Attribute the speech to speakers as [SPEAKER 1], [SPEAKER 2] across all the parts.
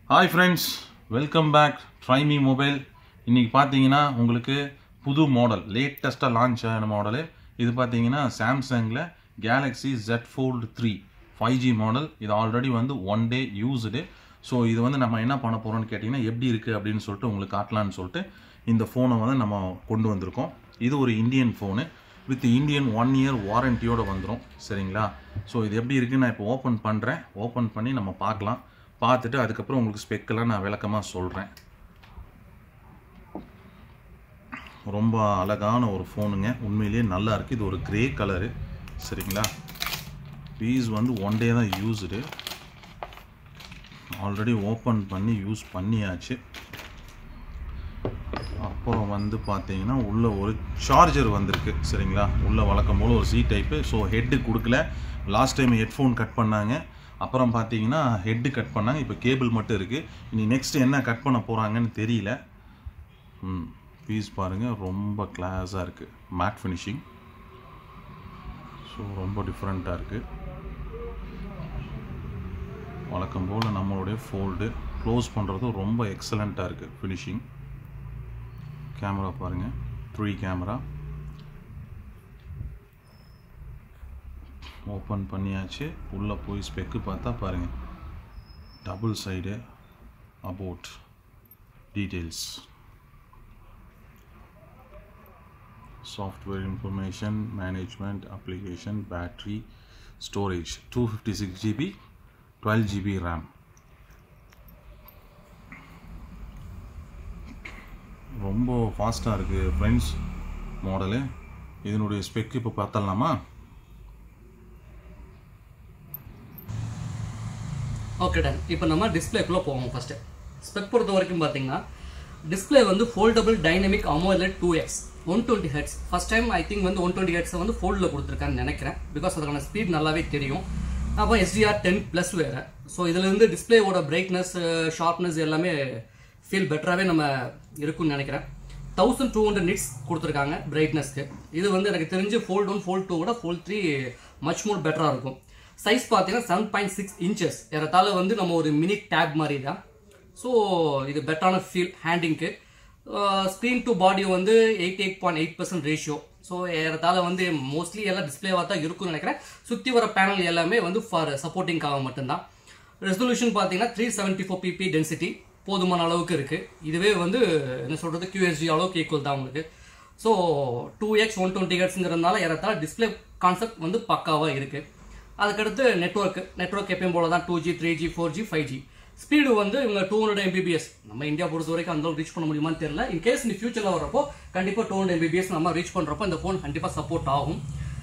[SPEAKER 1] hi friends welcome back try me mobile இன்றைக்கி பார்த்தீங்கன்னா உங்களுக்கு புது மாடல் லேட்டஸ்ட்டாக லான்ச் ஆன மாடலு இது பார்த்தீங்கன்னா சாம்சங்கில் Galaxy Z Fold three five G model இது ஆல்ரெடி வந்து ஒன் டே யூஸ்டு ஸோ இது வந்து நம்ம என்ன பண்ண போகிறோம்னு கேட்டிங்கன்னா எப்படி இருக்குது அப்படின்னு சொல்லிட்டு உங்களுக்கு காட்டலான்னு சொல்லிட்டு இந்த ஃபோனை வந்து நம்ம கொண்டு வந்திருக்கோம் இது ஒரு Indian phone with Indian one year வாரண்டியோட வந்துடும் சரிங்களா ஸோ இது எப்படி இருக்குன்னு நான் இப்போ ஓப்பன் பண்ணுறேன் ஓப்பன் பண்ணி நம்ம பார்க்கலாம் பார்த்துட்டு அதுக்கப்புறம் உங்களுக்கு ஸ்பெக்கெல்லாம் நான் விளக்கமாக சொல்கிறேன் ரொம்ப அழகான ஒரு ஃபோனுங்க உண்மையிலேயே நல்லா இருக்குது இது ஒரு கிரே கலரு சரிங்களா பீஸ் வந்து ஒன் டே தான் யூஸ்டு ஆல்ரெடி ஓப்பன் பண்ணி யூஸ் பண்ணியாச்சு அப்புறம் வந்து பார்த்தீங்கன்னா உள்ள ஒரு சார்ஜர் வந்திருக்கு சரிங்களா உள்ள வழக்கம் போல் ஒரு சி டைப்பு ஸோ ஹெட்டு கொடுக்கல லாஸ்ட் டைம் ஹெட்ஃபோன் கட் பண்ணாங்க அப்புறம் பார்த்தீங்கன்னா ஹெட்டு கட் பண்ணாங்க இப்போ கேபிள் மட்டும் இருக்குது இனி நெக்ஸ்ட் என்ன கட் பண்ண போகிறாங்கன்னு தெரியல ம் பீஸ் பாருங்கள் ரொம்ப கிளாஸாக இருக்குது மேட் ஃபினிஷிங் ஸோ ரொம்ப டிஃப்ரெண்ட்டாக இருக்குது வழக்கம் போல் நம்மளுடைய ஃபோல்டு க்ளோஸ் பண்ணுறதும் ரொம்ப எக்ஸலண்ட்டாக இருக்குது ஃபினிஷிங் கேமரா பாருங்கள் த்ரீ கேமரா ஓப்பன் பண்ணியாச்சு உள்ளே போய் ஸ்பெக்கு பார்த்தா பாருங்கள் double side about details software information management application battery storage two fifty six GB twelve GB RAM ரொம்ப ஃபாஸ்ட்டாக இருக்குது ஃப்ரெண்ட்ஸ் மாடலு இதனுடைய ஸ்பெக் இப்போ பார்த்தலாமா
[SPEAKER 2] ஓகே டன் இப்போ நம்ம டிஸ்பிளேக்குள்ளே போவோம் ஃபஸ்ட்டு ஸ்பெக் பொறுத்த வரைக்கும் பார்த்தீங்கன்னா டிஸ்பிளே வந்து foldable dynamic AMOLED two X one twenty hertz first time I think வந்து ஒன் டுவெண்ட்டி ஹெட்ஸை வந்து ஃபோல்டில் கொடுத்துருக்கான்னு நினைக்கிறேன் பிகாஸ் அதுக்கான ஸ்பீட் நல்லாவே தெரியும் அப்போ எஸ்டிஆர் டென் ப்ளஸ் வேறு ஸோ இதுலேருந்து டிஸ்பிளேவோட பிரைட்னஸ் ஷார்ப்னஸ் எல்லாமே ஃபீல் பெட்டராகவே நம்ம இருக்கும்னு நினைக்கிறேன் தௌசண்ட் டூ ஹண்ட்ரட் நிட்ஸ் கொடுத்துருக்காங்க பிரைட்னஸ்க்கு இது வந்து எனக்கு தெரிஞ்சு ஃபோல்ட் ஒன் ஃபோல்ட் டூ விட ஃபோல்ட் த்ரீ மச் மோர் பெட்டராக இருக்கும் சைஸ் பார்த்தீங்கன்னா செவன் பாயிண்ட் சிக்ஸ் இன்ச்சஸ் ஏறத்தாழ வந்து நம்ம ஒரு மினி டேப் மாதிரி தான் ஸோ இது பெட்டரான ஃபீல் ஹேண்டிங்க்கு ஸ்க்ரீன் டு பாடி வந்து eighty eight point eight percent ratio so ஏறத்தாழ வந்து மோஸ்ட்லி எல்லாம் டிஸ்பிளேவாக தான் இருக்கும்னு நினைக்கிறேன் சுற்றி வர பேனல் எல்லாமே வந்து ஃபார் சப்போர்ட்டிங்காக மட்டும்தான் ரெசல்யூஷன் பார்த்தீங்கன்னா three seventy four PP density போதுமான அளவுக்கு இருக்குது இதுவே வந்து என்ன சொல்கிறது QHD அளவுக்கு ஈக்குவல் தான் உங்களுக்கு so two X one twenty ஹெட்ஸுங்கிறதுனால ஏறத்தாழ டிஸ்பிளே கான்செப்ட் வந்து பக்காவாக இருக்குது அதுக்கடுத்து நெட்ஒர்க் நெட்ஒர்க் எப்பயும் போல தான் two G three G four G five G speed வந்து இவங்க டூ ஹண்ட்ரட் எம்பிபிஎஸ் நம்ம இந்தியா பொறுத்த வரைக்கும் அந்த ரீச் பண்ண முடியுமான்னு தெரியல இன் கேஸ் இந்த ஃபியூச்சரில் வரப்போ கண்டிப்பாக டூ ஹண்ட்ரட் எம்பிபிஎஸ் நம்ம ரீச் பண்ணுறப்போ இந்த ஃபோன் கண்டிப்பாக சப்போர்ட் ஆகும்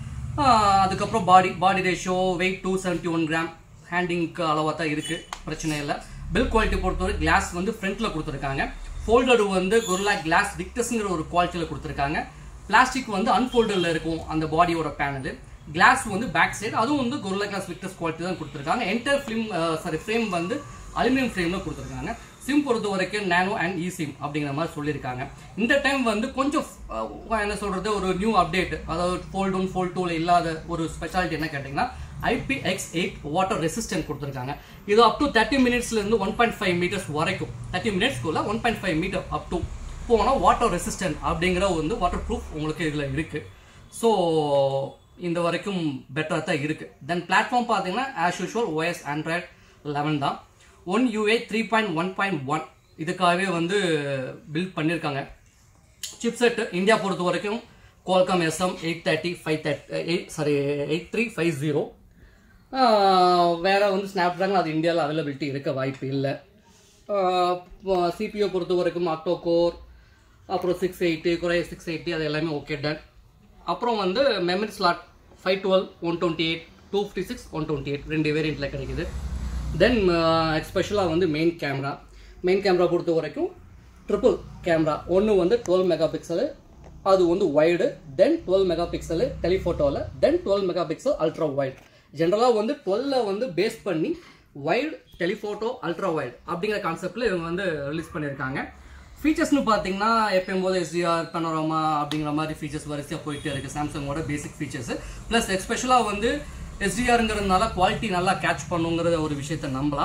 [SPEAKER 2] ஆஹ் அதுக்கப்புறம் body body ratio weight two seventy one gram ஹேண்டிங்க்கு அளவாக தான் இருக்குது பிரச்சனை இல்லை பில் குவாலிட்டி பொறுத்தவரை கிளாஸ் வந்து ஃப்ரண்ட்டில் கொடுத்துருக்காங்க ஃபோல்டடு வந்து குர்லா கிளாஸ் விக்டஸ்ங்கிற ஒரு குவாலிட்டியில் கொடுத்துருக்காங்க பிளாஸ்டிக் வந்து அன்ஃபோல்டரில் இருக்கும் அந்த பாடியோட பேனல் கிளாஸ் வந்து பேக் சைடு அதுவும் வந்து குர்லா கிளாஸ் விக்டஸ் குவாலிட்டி தான் கொடுத்துருக்காங்க என்டர் ஃபிலிம் சாரி ஃப்ரேம் வந்து அலுமினியம் ஃப்ரேமில் கொடுத்துருக்காங்க சிம் பொறுத்த வரைக்கும் நேனோ அண்ட் இ சிம் அப்படிங்கிற மாதிரி சொல்லியிருக்காங்க இந்த டைம் வந்து கொஞ்சம் அஹ், என்ன சொல்கிறது ஒரு நியூ அப்டேட் அதாவது ஃபோல்ட் ஒன் ஃபோல்ட் டூவில் இல்லாத ஒரு ஸ்பெஷாலிட்டி என்ன கேட்டிங்கன்னா ஐபிஎக்ஸ் எயிட் வாட்டர் ரெசிஸ்டன்ட் கொடுத்துருக்காங்க இது அப் டு தேர்ட்டி மினிட்ஸ்லேருந்து ஒன் பாயிண்ட் ஃபைவ் மீட்டர்ஸ் வரைக்கும் தேர்ட்டி மினிட்ஸ்க்குள்ள one point five metre up to போனால் வாட்டர் ரெசிஸ்டன்ட் அப்படிங்கிற வந்து வாட்டர் ப்ரூஃப் உங்களுக்கு இதில் இருக்குது ஸோ இந்த வரைக்கும் பெட்டராக தான் இருக்குது தென் பிளாட்ஃபார்ம் பார்த்தீங்கன்னா as usual OS Android eleven தான் One UI three point one point one இதுக்காகவே வந்து பில்ட் பண்ணியிருக்காங்க சிப்செட் இந்தியா பொறுத்த வரைக்கும் Qualcomm SM eight thirty five thirty eight sorry eight three five zero வேற வந்து ஸ்னாப் ட்ராகன் அது இந்தியாவில் அவைலபிலிட்டி இருக்க வாய்ப்பு இல்லை சிபிஓ பொறுத்த வரைக்கும் ஆக்டோ கோர் அப்புறம் சிக்ஸ் எயிட்டி குறை சிக்ஸ் எயிட்டி அது எல்லாமே ஓகே டன் அப்புறம் வந்து memory slot five twelve one twenty eight two fifty six one twenty eight ரெண்டு வேரியண்ட்டில் கிடைக்குது தென் எக்ஸ்பெஷலாக வந்து மெயின் கேமரா மெயின் கேமரா பொறுத்த வரைக்கும் ட்ரிபிள் கேமரா ஒன்று வந்து டுவெல் மெகா பிக்சலு அது வந்து wide then twelve mega pixel டெலிஃபோட்டோவில் then twelve mega pixel ultra wide ஜென்ரலாக வந்து டுவெல்ல வந்து பேஸ் பண்ணி வைடு டெலிஃபோட்டோ அல்ட்ரா வைட் அப்படிங்கிற கான்செப்டில் இவங்க வந்து ரிலீஸ் பண்ணியிருக்காங்க ஃபீச்சர்ஸ்னு பார்த்தீங்கன்னா எப்பயும் போது எஸ்டிஆர் பனோராமா அப்படிங்கிற மாதிரி ஃபீச்சர்ஸ் வரிசையாக போயிட்டே இருக்குது சாம்சங்கோட பேசிக் ஃபீச்சர்ஸ் ப்ளஸ் எக்ஸ்பெஷலாக வந்து எஸ்டிஆருங்கிறதுனால குவாலிட்டி நல்லா கேட்ச் பண்ணுங்கிற ஒரு விஷயத்தை நம்பலாம்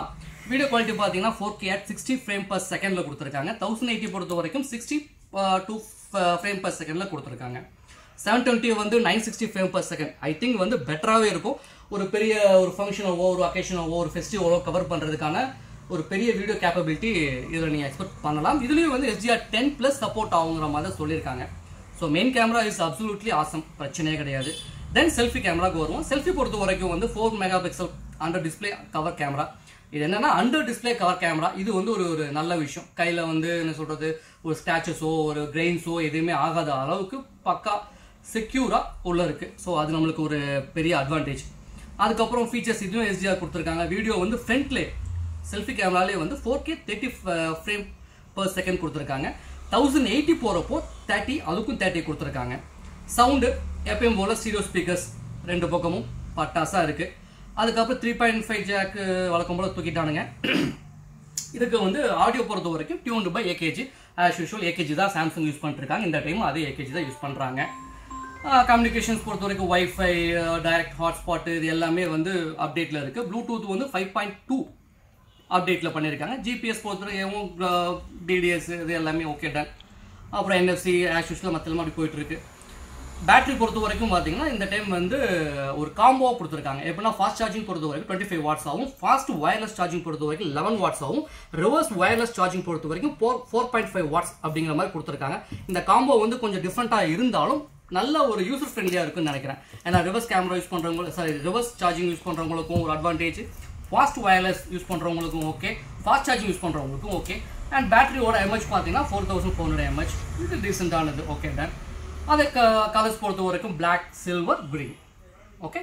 [SPEAKER 2] வீடியோ குவாலிட்டி பார்த்தீங்கன்னா four K at sixty frame per செகண்டில் கொடுத்துருக்காங்க தௌசண்ட் எயிட்டி பொறுத்த வரைக்கும் சிக்ஸ்டி டூ ஃப்ரேம் பர் செகண்டில் கொடுத்துருக்காங்க செவன் டுவெண்ட்டி வந்து nine sixty frame per second I think வந்து பெட்டராகவே இருக்கும் ஒரு பெரிய ஒரு ஃபங்க்ஷனவோ ஒரு அக்கேஷனவோ ஒரு ஃபெஸ்டிவலோ கவர் பண்ணுறதுக்கான ஒரு பெரிய வீடியோ கேப்பபிலிட்டி இதில் நீங்கள் எக்ஸ்பெக்ட் பண்ணலாம் இதுலேயும் வந்து எஸ்டிஆர் டென் ப்ளஸ் சப்போர்ட் ஆகுங்கிற மாதிரி சொல்லியிருக்காங்க so main camera is absolutely awesome பிரச்சனையே கிடையாது தென் செல்ஃபி கேமராக்கு வருவோம் செல்ஃபி பொறுத்த வரைக்கும் வந்து four mega pixel under display cover camera இது என்னன்னா அண்டர் டிஸ்பிளே கவர் கேமரா இது வந்து ஒரு ஒரு நல்ல விஷயம் கையில் வந்து என்ன சொல்றது ஒரு ஸ்டாச்சஸோ ஒரு கிரெயின்ஸோ எதுவுமே ஆகாத அளவுக்கு பக்கா செக்யூரா உள்ள இருக்கு ஸோ அது நம்மளுக்கு ஒரு பெரிய அட்வான்டேஜ் அதுக்கப்புறம் ஃபீச்சர்ஸ் இதுவும் எஸ்டிஆர் கொடுத்துருக்காங்க வீடியோ வந்து ஃப்ரண்ட்லே செல்ஃபி கேமராலே வந்து four K thirty frame per second கொடுத்துருக்காங்க தௌசண்ட் எயிட்டி போகிறப்போ தேர்ட்டி அதுக்கும் தேர்ட்டி கொடுத்துருக்காங்க சவுண்டு எப்பயும் போல் ஸ்டீரியோ ஸ்பீக்கர்ஸ் ரெண்டு பக்கமும் பட்டாசாக இருக்குது அதுக்கப்புறம் த்ரீ பாயிண்ட் ஃபைவ் ஜாக்கு வழக்கம் போல் தூக்கிட்டானுங்க இதுக்கு வந்து ஆடியோ பொறுத்த வரைக்கும் tuned by AKG as usual AKG தான் சாம்சங் யூஸ் பண்ணிருக்காங்க இந்த டைம் அதே ஏகேஜி தான் யூஸ் பண்ணுறாங்க கம்யூனிகேஷன்ஸ் பொறுத்த வரைக்கும் வைஃபை டைரக்ட் ஹாட்ஸ்பாட் இது எல்லாமே வந்து அப்டேட்டில் இருக்குது ப்ளூடூத் வந்து ஃபைவ் பாயிண்ட் டூ அப்டேட்டில் பண்ணியிருக்காங்க ஜிபிஎஸ் பொறுத்த வரைக்கும் டிடிஎஸ் இது எல்லாமே ஓகே டன் அப்புறம் என்எஃப்சி ஆஸ் யூஷுவல் மற்ற அப்படி போயிட்டு இருக்கு பேட்டரி பொறுத்த வரைக்கும் பார்த்தீங்கன்னா இந்த டைம் வந்து ஒரு காம்போவாக கொடுத்துருக்காங்க எப்படின்னா ஃபாஸ்ட் சார்ஜிங் பொறுத்த வரைக்கும் டுவெண்ட்டி ஃபைவ் வாட்ஸ் ஆகும் ஃபாஸ்ட் வயர்லெஸ் சார்ஜிங் பொறுத்த வரைக்கும் லெவன் வாட்ஸ் ஆகும் ரிவர்ஸ் வயர்லெஸ் சார்ஜிங் பொறுத்த வரைக்கும் four four point five watts அப்படிங்கிற மாதிரி கொடுத்துருக்காங்க இந்த காம்போ வந்து கொஞ்சம் டிஃப்ரெண்ட்டாக இருந்தாலும் நல்ல ஒரு யூசர் ஃப்ரெண்ட்லியாக இருக்குன்னு நினைக்கிறேன் ஏன்னா ரிவர்ஸ் கேமரா யூஸ் பண்ணுறவங்க சாரி ரிவர்ஸ் சார்ஜிங் யூஸ் பண்ணுறவங்களுக்கும் ஒரு அட்வான்டேஜ் ஃபாஸ்ட் வயர்லெஸ் யூஸ் பண்ணுறவங்களுக்கும் ஓகே ஃபாஸ்ட் சார்ஜிங் யூஸ் பண்ணுறவங்களுக்கும் ஓகே அண்ட் பேட்டரியோட எம்ஹெச் பார்த்தீங்கன்னா four thousand four hundred mAh இது டீசெண்டானது ஓகே டன் அதை கலர்ஸ் பொறுத்த வரைக்கும் black silver green okay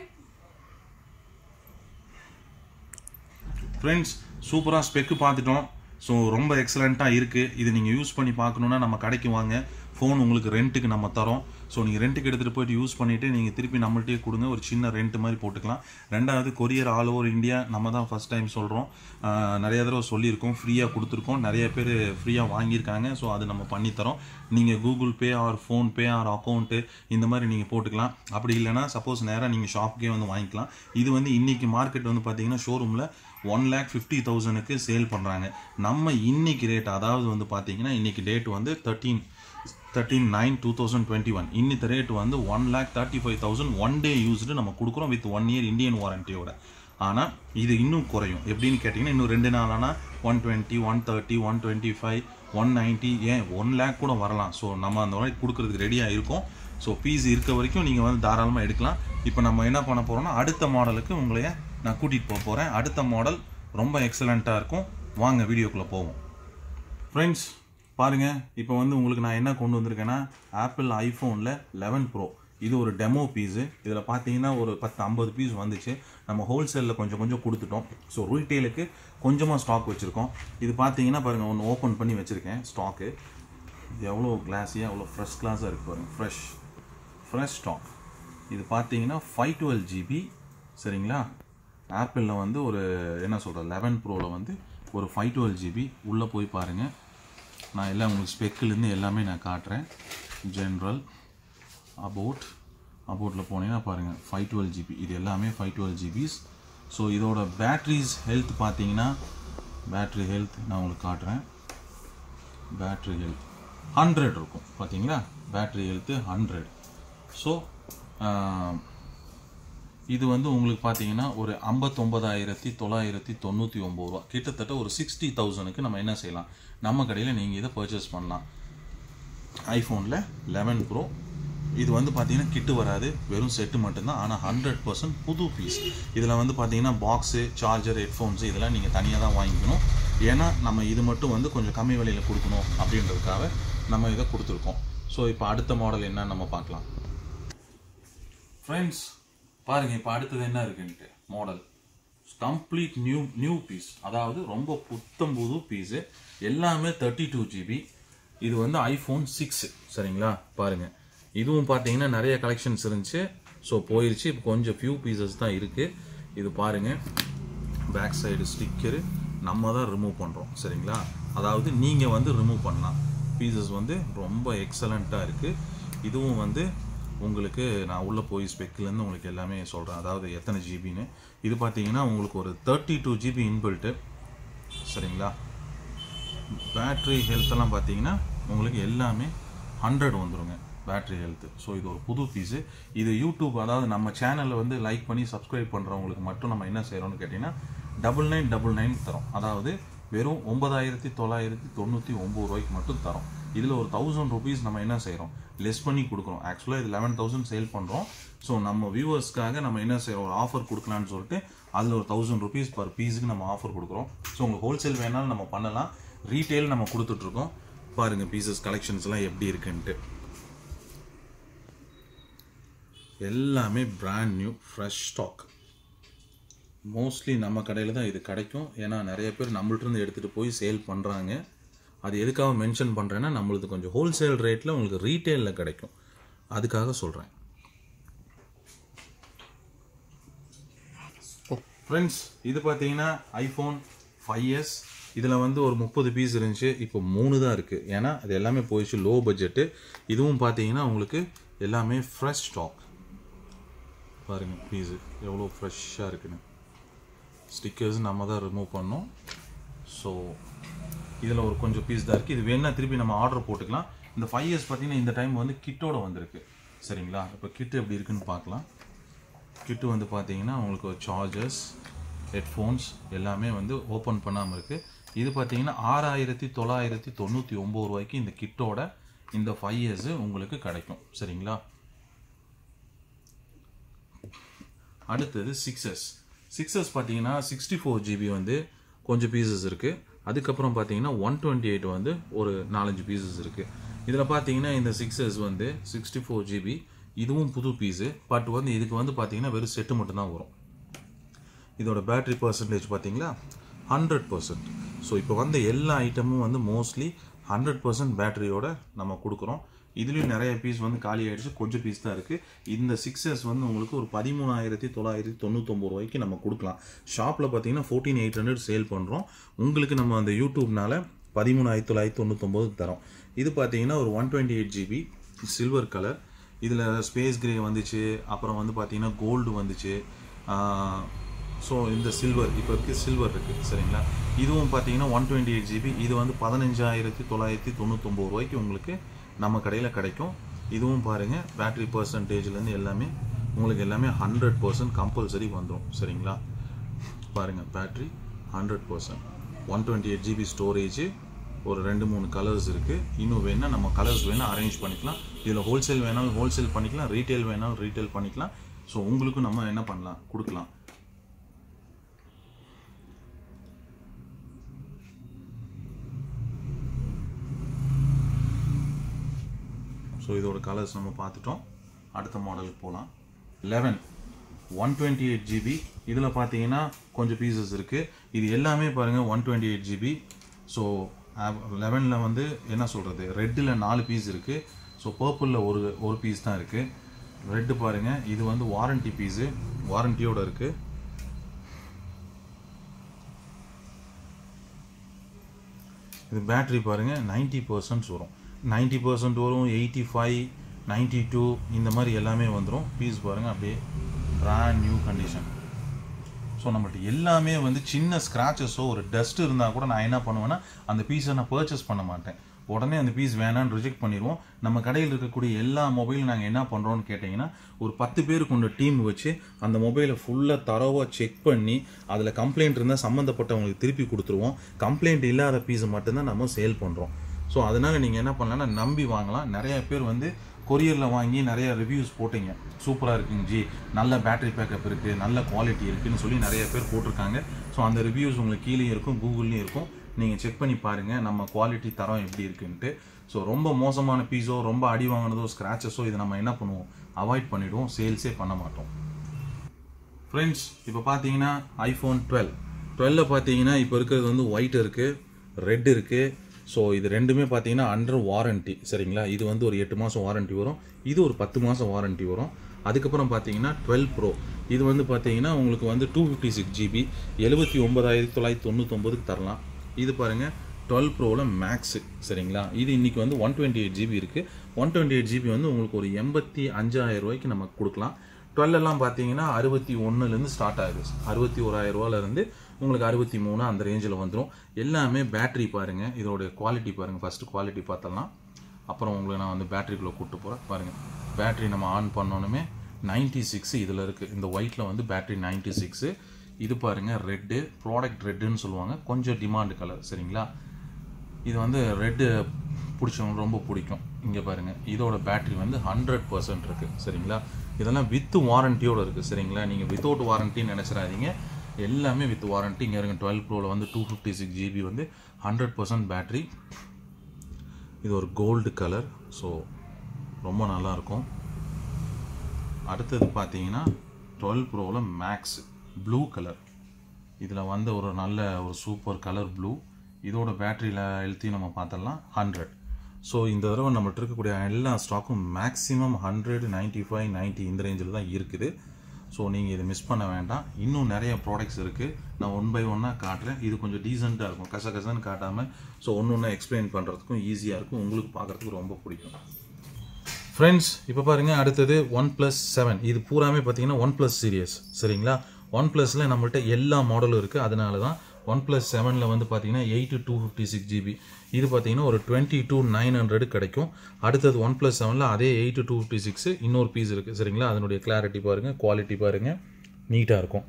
[SPEAKER 1] friends சூப்பராக ஸ்பெக்கு பார்த்துட்டோம் ஸோ ரொம்ப எக்ஸலண்ட்டாக இருக்குது இது நீங்கள் யூஸ் பண்ணி பார்க்கணுன்னா நம்ம கடைக்கு வாங்க ஃபோன் உங்களுக்கு ரெண்ட்டுக்கு நம்ம தரோம் ஸோ நீங்கள் ரெண்ட்டுக்கு எடுத்துகிட்டு போயிட்டு யூஸ் பண்ணிவிட்டு நீங்கள் திருப்பி நம்மள்ட்டே கொடுங்க ஒரு சின்ன ரெண்ட் மாதிரி போட்டுக்கலாம் ரெண்டாவது கொரியர் ஆல் ஓவர் இந்தியா நம்ம தான் ஃபஸ்ட் டைம் சொல்கிறோம் நிறைய தடவை சொல்லியிருக்கோம் ஃப்ரீயாக கொடுத்துருக்கோம் நிறைய பேர் ஃப்ரீயாக வாங்கியிருக்காங்க ஸோ அது நம்ம பண்ணித்தரோம் நீங்கள் Google Pay or PhonePe or account இந்த மாதிரி நீங்கள் போட்டுக்கலாம் அப்படி இல்லைனா சப்போஸ் நேராக நீங்கள் ஷாப்புக்கே வந்து வாங்கிக்கலாம் இது வந்து இன்றைக்கி மார்க்கெட் வந்து பார்த்தீங்கன்னா ஷோரூமில் ஒன் லேக் ஃபிஃப்டி தௌசண்ட்க்கு சேல் பண்ணுறாங்க நம்ம இன்னைக்கு ரேட் அதாவது வந்து பார்த்தீங்கன்னா இன்னைக்கு டேட் வந்து thirteen thirteen nine two thousand twenty one இன்னித்த ரேட் வந்து one lakh thirty five thousand one day used நம்ம கொடுக்குறோம் வித் ஒன் இயர் இந்தியன் வாரண்டியோட ஆனால் இது இன்னும் குறையும் எப்படின்னு கேட்டிங்கன்னா இன்னும் ரெண்டு நாள் ஆனால் one twenty one thirty one twenty five one ninety ஏன் ஒன் லேக் கூட வரலாம் ஸோ நம்ம அந்த மாதிரி கொடுக்குறதுக்கு ரெடியாக இருக்கோம் ஸோ பீஸ் இருக்க வரைக்கும் நீங்கள் வந்து தாராளமாக எடுக்கலாம் இப்போ நம்ம என்ன பண்ண போகிறோம்னா அடுத்த மாடலுக்கு உங்களைய நான் கூட்டிகிட்டு போக போகிறேன் அடுத்த மாடல் ரொம்ப எக்ஸலண்ட்டாக இருக்கும் வாங்க வீடியோக்குள்ளே போவோம் ஃப்ரெண்ட்ஸ் பாருங்கள் இப்போ வந்து உங்களுக்கு நான் என்ன கொண்டு வந்திருக்கேன்னா ஆப்பிள் ஐஃபோனில் லெவன் ப்ரோ இது ஒரு டெமோ பீஸு இதில் பார்த்தீங்கன்னா ஒரு பத்து ஐம்பது பீஸ் வந்துச்சு நம்ம ஹோல்சேலில் கொஞ்சம் கொஞ்சம் கொடுத்துட்டோம் ஸோ ரீட்டெயிலுக்கு கொஞ்சமாக ஸ்டாக் வச்சுருக்கோம் இது பார்த்தீங்கன்னா பாருங்கள் ஒன்று ஓப்பன் பண்ணி வச்சுருக்கேன் ஸ்டாக்கு எவ்வளோ கிளாஸியாக எவ்வளோ ஃப்ரெஷ் கிளாஸாக இருக்குது பாருங்கள் ஃப்ரெஷ் ஃப்ரெஷ் ஸ்டாக் இது பார்த்தீங்கன்னா ஃபைவ் டுவெல் ஜிபி சரிங்களா ஆப்பிளில் வந்து ஒரு என்ன சொல்கிறது லெவன் ப்ரோவில் வந்து ஒரு ஃபைவ் டுவெல் ஜிபி உள்ளே போய் பாருங்கள் நான் எல்லாம் உங்களுக்கு ஸ்பெக்கிலேருந்து எல்லாமே நான் காட்டுறேன் ஜென்ரல் அபவுட் அபவுட்டில் போனீங்கன்னா பாருங்கள் ஃபைவ் டுவெல் ஜிபி இது எல்லாமே ஃபைவ் டுவெல் ஜிபிஸ் ஸோ இதோட பேட்ரிஸ் ஹெல்த் பார்த்தீங்கன்னா பேட்ரி ஹெல்த் நான் உங்களுக்கு காட்டுறேன் பேட்ரி ஹெல்த் ஹண்ட்ரட் இருக்கும் பார்த்தீங்களா பேட்ரி ஹெல்த்து ஹண்ட்ரட் ஸோ இது வந்து உங்களுக்கு பார்த்தீங்கன்னா ஒரு ஐம்பத்தொம்பதாயிரத்தி தொள்ளாயிரத்தி தொண்ணூற்றி ஒம்பது ரூபா கிட்டத்தட்ட ஒரு சிக்ஸ்டி தௌசண்ட்க்கு நம்ம என்ன செய்யலாம் நம்ம கடையில் நீங்கள் இதை பர்ச்சேஸ் பண்ணலாம் ஐஃபோனில் லெவன் ப்ரோ இது வந்து பார்த்தீங்கன்னா கிட்டு வராது வெறும் செட்டு மட்டும்தான் ஆனால் ஹண்ட்ரட் பர்சன்ட் புது பீஸ் இதில் வந்து பார்த்தீங்கன்னா பாக்ஸு சார்ஜர் ஹெட்ஃபோன்ஸு இதெல்லாம் நீங்கள் தனியாக தான் வாங்கிக்கணும் ஏன்னா நம்ம இது மட்டும் வந்து கொஞ்சம் கம்மி விலையில் கொடுக்கணும் அப்படின்றதுக்காக நம்ம இதை கொடுத்துருக்கோம் ஸோ இப்போ அடுத்த மாடல் என்னன்னு நம்ம பார்க்கலாம் ஃப்ரெண்ட்ஸ் பாருங்க இப்போ அடுத்தது என்ன இருக்குன்ட்டு model complete new new piece அதாவது ரொம்ப புத்தம் புது பீஸு எல்லாமே தேர்ட்டி டூ ஜிபி இது வந்து ஐஃபோன் சிக்ஸ் சரிங்களா பாருங்க இதுவும் பார்த்தீங்கன்னா நிறைய கலெக்ஷன்ஸ் இருந்துச்சு ஸோ போயிருச்சு இப்போ கொஞ்சம் ஃபியூ பீசஸ் தான் இருக்குது இது பாருங்க பேக் சைடு ஸ்டிக்கரு நம்ம தான் ரிமூவ் பண்ணுறோம் சரிங்களா அதாவது நீங்கள் வந்து ரிமூவ் பண்ணலாம் பீசஸ் வந்து ரொம்ப எக்ஸலண்ட்டாக இருக்குது இதுவும் வந்து உங்களுக்கு நான் உள்ளே போய் ஸ்பெக்லேருந்து உங்களுக்கு எல்லாமே சொல்கிறேன் அதாவது எத்தனை ஜிபின்னு இது பார்த்தீங்கன்னா உங்களுக்கு ஒரு தேர்ட்டி டூ ஜிபி இன்பில்ட்டு சரிங்களா பேட்ரி ஹெல்த்தெல்லாம் பார்த்தீங்கன்னா உங்களுக்கு எல்லாமே ஹண்ட்ரட் வந்துருங்க பேட்ரி ஹெல்த்து ஸோ இது ஒரு புது பீஸு இது யூடியூப் அதாவது நம்ம சேனலில் வந்து லைக் பண்ணி சப்ஸ்கிரைப் பண்ணுறவங்களுக்கு மட்டும் நம்ம என்ன செய்கிறோம்னு கேட்டிங்கன்னா டபுள் நைன் டபுள் நைன் தரோம் அதாவது வெறும் ஒன்பதாயிரத்தி தொள்ளாயிரத்தி தொண்ணூற்றி ஒம்பது ரூபாய்க்கு மட்டும் தரோம் இதில் ஒரு தௌசண்ட் ருபீஸ் நம்ம என்ன செய்கிறோம் லெஸ் பண்ணி கொடுக்குறோம் ஆக்சுவலாக இது லெவன் தௌசண்ட் சேல் பண்ணுறோம் ஸோ நம்ம வியூவர்ஸ்க்காக நம்ம என்ன செய்கிறோம் ஒரு ஆஃபர் கொடுக்கலான்னு சொல்லிட்டு அதில் ஒரு தௌசண்ட் ருபீஸ் பர் பீஸுக்கு நம்ம ஆஃபர் கொடுக்குறோம் ஸோ உங்களுக்கு ஹோல்சேல் வேணாலும் நம்ம பண்ணலாம் ரீட்டெயில் நம்ம கொடுத்துட்ருக்கோம் பாருங்கள் பீசஸ் கலெக்ஷன்ஸ்லாம் எப்படி இருக்குன்ட்டு எல்லாமே brand new fresh stock mostly நம்ம கடையில் தான் இது கிடைக்கும் ஏன்னா நிறைய பேர் நம்மள்ட்ட எடுத்துகிட்டு போய் சேல் பண்ணுறாங்க அது எதுக்காக மென்ஷன் பண்ணுறேன்னா நம்மளுக்கு கொஞ்சம் ஹோல்சேல் ரேட்டில் உங்களுக்கு ரீட்டெயிலில் கிடைக்கும் அதுக்காக சொல்கிறேன் ஃப்ரெண்ட்ஸ் இது பார்த்தீங்கன்னா ஐஃபோன் ஃபைவ் எஸ் இதில் வந்து ஒரு முப்பது பீஸ் இருந்துச்சு இப்போ மூணு தான் இருக்குது ஏன்னா அது எல்லாமே போயிடுச்சு லோ பட்ஜெட்டு இதுவும் பார்த்தீங்கன்னா உங்களுக்கு எல்லாமே ஃப்ரெஷ் ஸ்டாக் பாருங்கள் பீஸு எவ்வளோ ஃப்ரெஷ்ஷாக இருக்குன்னு ஸ்டிக்கர்ஸ் நம்ம தான் ரிமூவ் பண்ணோம் ஸோ இதில் ஒரு கொஞ்சம் பீஸ் தான் இருக்குது இது வேணா திருப்பி நம்ம ஆர்டர் போட்டுக்கலாம் இந்த ஃபைவ் இயர்ஸ் பார்த்தீங்கன்னா இந்த டைம் வந்து கிட்டோட வந்திருக்கு சரிங்களா இப்போ கிட்டு எப்படி இருக்குன்னு பார்க்கலாம் கிட்டு வந்து பார்த்தீங்கன்னா உங்களுக்கு சார்ஜர்ஸ் ஹெட்ஃபோன்ஸ் எல்லாமே வந்து ஓப்பன் பண்ணாமல் இருக்குது இது பார்த்தீங்கன்னா ஆறாயிரத்தி தொள்ளாயிரத்தி தொண்ணூற்றி ஒம்பது ரூபாய்க்கு இந்த கிட்டோட இந்த ஃபைவ் இயர்ஸு உங்களுக்கு கிடைக்கும் சரிங்களா அடுத்தது சிக்ஸஸ் சிக்ஸஸ் பார்த்தீங்கன்னா சிக்ஸ்டி ஃபோர் ஜிபி வந்து கொஞ்சம் பீசஸ் இருக்குது அதுக்கப்புறம் பார்த்தீங்கன்னா ஒன் டுவெண்ட்டி எயிட் வந்து ஒரு நாலஞ்சு பீசஸ் இருக்குது இதில் பார்த்தீங்கன்னா இந்த சிக்ஸஸ் வந்து சிக்ஸ்டி ஃபோர் ஜிபி இதுவும் புது பீஸு பட் வந்து இதுக்கு வந்து பார்த்தீங்கன்னா வெறும் செட்டு மட்டும்தான் வரும் இதோட பேட்டரி பர்சன்டேஜ் பார்த்தீங்களா ஹண்ட்ரட் பர்சன்ட் ஸோ இப்போ வந்த எல்லா ஐட்டமும் வந்து மோஸ்ட்லி ஹண்ட்ரட் பர்சன்ட் பேட்டரியோட நம்ம கொடுக்குறோம் இதுலேயும் நிறைய பீஸ் வந்து காலி ஆயிடுச்சு கொஞ்சம் பீஸ் தான் இருக்குது இந்த சிக்ஸஸ் வந்து உங்களுக்கு ஒரு பதிமூணாயிரத்தி தொள்ளாயிரத்தி தொண்ணூத்தொம்பது ரூபாய்க்கு நம்ம கொடுக்கலாம் ஷாப்பில் பார்த்தீங்கன்னா ஃபோர்டீன் எயிட் ஹண்ட்ரட் சேல் பண்ணுறோம் உங்களுக்கு நம்ம அந்த யூடியூப்னால பதிமூணாயிரத்தி தொள்ளாயிரத்தி தொண்ணூத்தொம்பது தரோம் இது பார்த்தீங்கன்னா ஒரு one twenty eight GB silver colour இதில் ஸ்பேஸ் கிரே வந்துச்சு அப்புறம் வந்து பார்த்தீங்கன்னா கோல்டு வந்துச்சு ஸோ இந்த சில்வர் இப்போ இருக்குது சில்வர் இருக்குது சரிங்களா இதுவும் பார்த்தீங்கன்னா ஒன் டுவெண்ட்டி எயிட் ஜிபி இது வந்து பதினஞ்சாயிரத்தி தொள்ளாயிரத்தி தொண்ணூத்தொம்பது ரூபாய்க்கு உங்களுக்கு நம்ம கடையில் கிடைக்கும் இதுவும் பாருங்கள் பேட்ரி பர்சன்டேஜ்லேருந்து எல்லாமே உங்களுக்கு எல்லாமே ஹண்ட்ரட் பர்சன்ட் கம்பல்சரி வந்துடும் சரிங்களா பாருங்கள் battery hundred percent one twenty eight GB storage ஒரு ரெண்டு மூணு கலர்ஸ் இருக்குது இன்னும் வேணால் நம்ம கலர்ஸ் வேணால் அரேஞ்ச் பண்ணிக்கலாம் இதில் ஹோல்சேல் வேணாலும் ஹோல்சேல் பண்ணிக்கலாம் ரீட்டைல் வேணாலும் ரீட்டைல் பண்ணிக்கலாம் ஸோ உங்களுக்கும் நம்ம என்ன பண்ணலாம் கொடுக்கலாம் ஸோ இதோட கலர்ஸ் நம்ம பார்த்துட்டோம் அடுத்த மாடலுக்கு போகலாம் eleven one twenty eight GB இதில் பார்த்தீங்கன்னா கொஞ்சம் பீசஸ் இருக்குது இது எல்லாமே பாருங்கள் one twenty eight GB so லெவனில் வந்து என்ன சொல்கிறது ரெட்டில் நாலு பீஸ் இருக்குது ஸோ பர்பிளில் ஒரு ஒரு பீஸ் தான் இருக்குது ரெட்டு பாருங்கள் இது வந்து வாரண்டி பீஸு வாரண்டியோட இருக்குது இது பேட்ரி பாருங்கள் நைன்ட்டி பர்சன்ட்ஸ் வரும் நைன்ட்டி பர்சன்ட் வரும் எயிட்டி ஃபைவ் நைன்ட்டி டூ இந்த மாதிரி எல்லாமே வந்துடும் பீஸ் பாருங்கள் அப்படியே பிராண்ட் நியூ கண்டிஷன் ஸோ நம்மள்ட்ட எல்லாமே வந்து சின்ன ஸ்க்ராச்சஸோ ஒரு டஸ்ட் இருந்தால் கூட நான் என்ன பண்ணுவேன்னா அந்த பீஸை நான் பர்ச்சேஸ் பண்ண மாட்டேன் உடனே அந்த பீஸ் வேணான்னு ரிஜெக்ட் பண்ணிடுவோம் நம்ம கடையில் இருக்கக்கூடிய எல்லா மொபைலும் நாங்கள் என்ன பண்ணுறோம்னு கேட்டிங்கன்னா ஒரு பத்து பேர் கொண்ட டீம் வச்சு அந்த மொபைலை ஃபுல்லாக தரவாக செக் பண்ணி அதில் கம்ப்ளைண்ட் இருந்தால் சம்மந்தப்பட்டவங்களுக்கு திருப்பி கொடுத்துருவோம் கம்ப்ளைண்ட் இல்லாத பீஸை மட்டும்தான் நம்ம சேல் பண்ணுறோம் ஸோ அதனால் நீங்கள் என்ன பண்ணலாம்னா நம்பி வாங்கலாம் நிறைய பேர் வந்து கொரியரில் வாங்கி நிறைய ரிவ்யூஸ் போட்டீங்க சூப்பராக இருக்குங்க ஜி நல்ல பேட்டரி பேக்கப் இருக்குது நல்ல குவாலிட்டி இருக்குதுன்னு சொல்லி நிறைய பேர் போட்டிருக்காங்க ஸோ அந்த ரிவ்யூஸ் உங்களுக்கு கீழே இருக்கும் கூகுள்லேயும் இருக்கும் நீங்கள் செக் பண்ணி பாருங்கள் நம்ம குவாலிட்டி தரம் எப்படி இருக்குன்ட்டு ஸோ ரொம்ப மோசமான பீஸோ ரொம்ப அடி வாங்கினதோ ஸ்க்ராச்சஸோ இதை நம்ம என்ன பண்ணுவோம் அவாய்ட் பண்ணிவிடுவோம் சேல்ஸே பண்ண மாட்டோம் ஃப்ரெண்ட்ஸ் இப்போ பார்த்தீங்கன்னா ஐஃபோன் டுவெல் டுவெல்ல பார்த்தீங்கன்னா இப்போ இருக்கிறது வந்து ஒயிட் இருக்குது ரெட் இருக்குது ஸோ இது ரெண்டுமே பார்த்தீங்கன்னா அண்டர் வாரண்டி சரிங்களா இது வந்து ஒரு எட்டு மாதம் வாரண்டி வரும் இது ஒரு பத்து மாதம் வாரண்டி வரும் அதுக்கப்புறம் பார்த்தீங்கன்னா டுவெல் ப்ரோ இது வந்து பார்த்தீங்கன்னா உங்களுக்கு வந்து டூ ஃபிஃப்டி சிக்ஸ் ஜிபி எழுபத்தி ஒன்பதாயிரத்தி தொள்ளாயிரத்தி தொண்ணூத்தொம்பதுக்கு தரலாம் இது பாருங்கள் டுவெல் ப்ரோவில் மேக்ஸு சரிங்களா இது இன்றைக்கி வந்து ஒன் டுவெண்ட்டி எயிட் ஜிபி இருக்குது ஒன் டுவெண்ட்டி எயிட் ஜிபி வந்து உங்களுக்கு ஒரு எண்பத்தி அஞ்சாயிரம் ரூபாய்க்கு நமக்கு கொடுக்கலாம் டுவெல் எல்லாம் பார்த்தீங்கன்னா அறுபத்தி ஒன்றுலேருந்து ஸ்டார்ட் ஆகுது அறுபத்தி ஓராயிரம் ரூபாயிலேருந்து உங்களுக்கு அறுபத்தி மூணு அந்த ரேஞ்சில் வந்துடும் எல்லாமே பேட்டரி பாருங்கள் இதோடைய குவாலிட்டி பாருங்கள் ஃபஸ்ட்டு குவாலிட்டி பார்த்தலாம் அப்புறம் உங்களுக்கு நான் வந்து பேட்டரிக்குள்ளே கூப்பிட்டு போகிறேன் பாருங்கள் பேட்டரி நம்ம ஆன் பண்ணோன்னுமே நைன்டி சிக்ஸ் இதில் இருக்குது இந்த ஒயிட்டில் வந்து பேட்டரி நைன்டி சிக்ஸு இது பாருங்கள் ரெட்டு ப்ராடக்ட் ரெட்டுன்னு சொல்லுவாங்க கொஞ்சம் டிமாண்டு கலர் சரிங்களா இது வந்து ரெட்டு பிடிச்சவங்க ரொம்ப பிடிக்கும் இங்கே பாருங்கள் இதோட பேட்டரி வந்து ஹண்ட்ரட் பர்சன்ட் இருக்குது சரிங்களா இதெல்லாம் வித் வாரண்டியோடு இருக்குது சரிங்களா நீங்கள் வித்தவுட் வாரண்டின்னு நினச்சிடாதீங்க எல்லாமே வித் வாரண்டி இங்கே இருங்க டுவெல் ப்ரோவில் வந்து டூ ஃபிஃப்டி சிக்ஸ் ஜிபி வந்து ஹண்ட்ரட் பர்சன்ட் பேட்டரி இது ஒரு கோல்டு கலர் ஸோ ரொம்ப நல்லாயிருக்கும் அடுத்தது பார்த்தீங்கன்னா டுவெல் ப்ரோவில் மேக்ஸ் ப்ளூ கலர் இதில் வந்து ஒரு நல்ல ஒரு சூப்பர் கலர் ப்ளூ இதோட பேட்டரியில் எழுத்தி நம்ம பார்த்தலாம் ஹண்ட்ரட் ஸோ இந்த தடவை நம்மள்ட்ட இருக்கக்கூடிய எல்லா ஸ்டாக்கும் maximum hundred ninety five ninety இந்த ரேஞ்சில் தான் இருக்குது ஸோ நீங்கள் இதை மிஸ் பண்ண வேண்டாம் இன்னும் நிறைய ப்ராடக்ட்ஸ் இருக்குது நான் ஒன் பை ஒன்னாக காட்டுறேன் இது கொஞ்சம் டீசெண்டாக இருக்கும் கச கசன்னு காட்டாமல் ஸோ ஒன்று ஒன்று எக்ஸ்பிளைன் பண்ணுறதுக்கும் ஈஸியாக இருக்கும் உங்களுக்கு பார்க்குறதுக்கு ரொம்ப பிடிக்கும் ஃப்ரெண்ட்ஸ் இப்போ பாருங்கள் அடுத்தது ஒன் ப்ளஸ் செவன் இது பூராமே பார்த்தீங்கன்னா ஒன் ப்ளஸ் சீரியஸ் சரிங்களா ஒன் ப்ளஸில் நம்மள்ட்ட எல்லா மாடலும் இருக்குது அதனால தான் ஒன் ப்ளஸ் செவனில் வந்து பார்த்தீங்கன்னா eight two fifty six GB இது பார்த்தீங்கன்னா ஒரு டுவெண்ட்டி டூ நைன் ஹண்ட்ரட் கிடைக்கும் அடுத்தது ஒன் ப்ளஸ் செவனில் அதே எயிட் டூ ஃபிஃப்டி சிக்ஸ் இன்னொரு பீஸ் இருக்குது சரிங்களா அதனுடைய கிளாரிட்டி பாருங்கள் குவாலிட்டி பாருங்கள் நீட்டாக இருக்கும்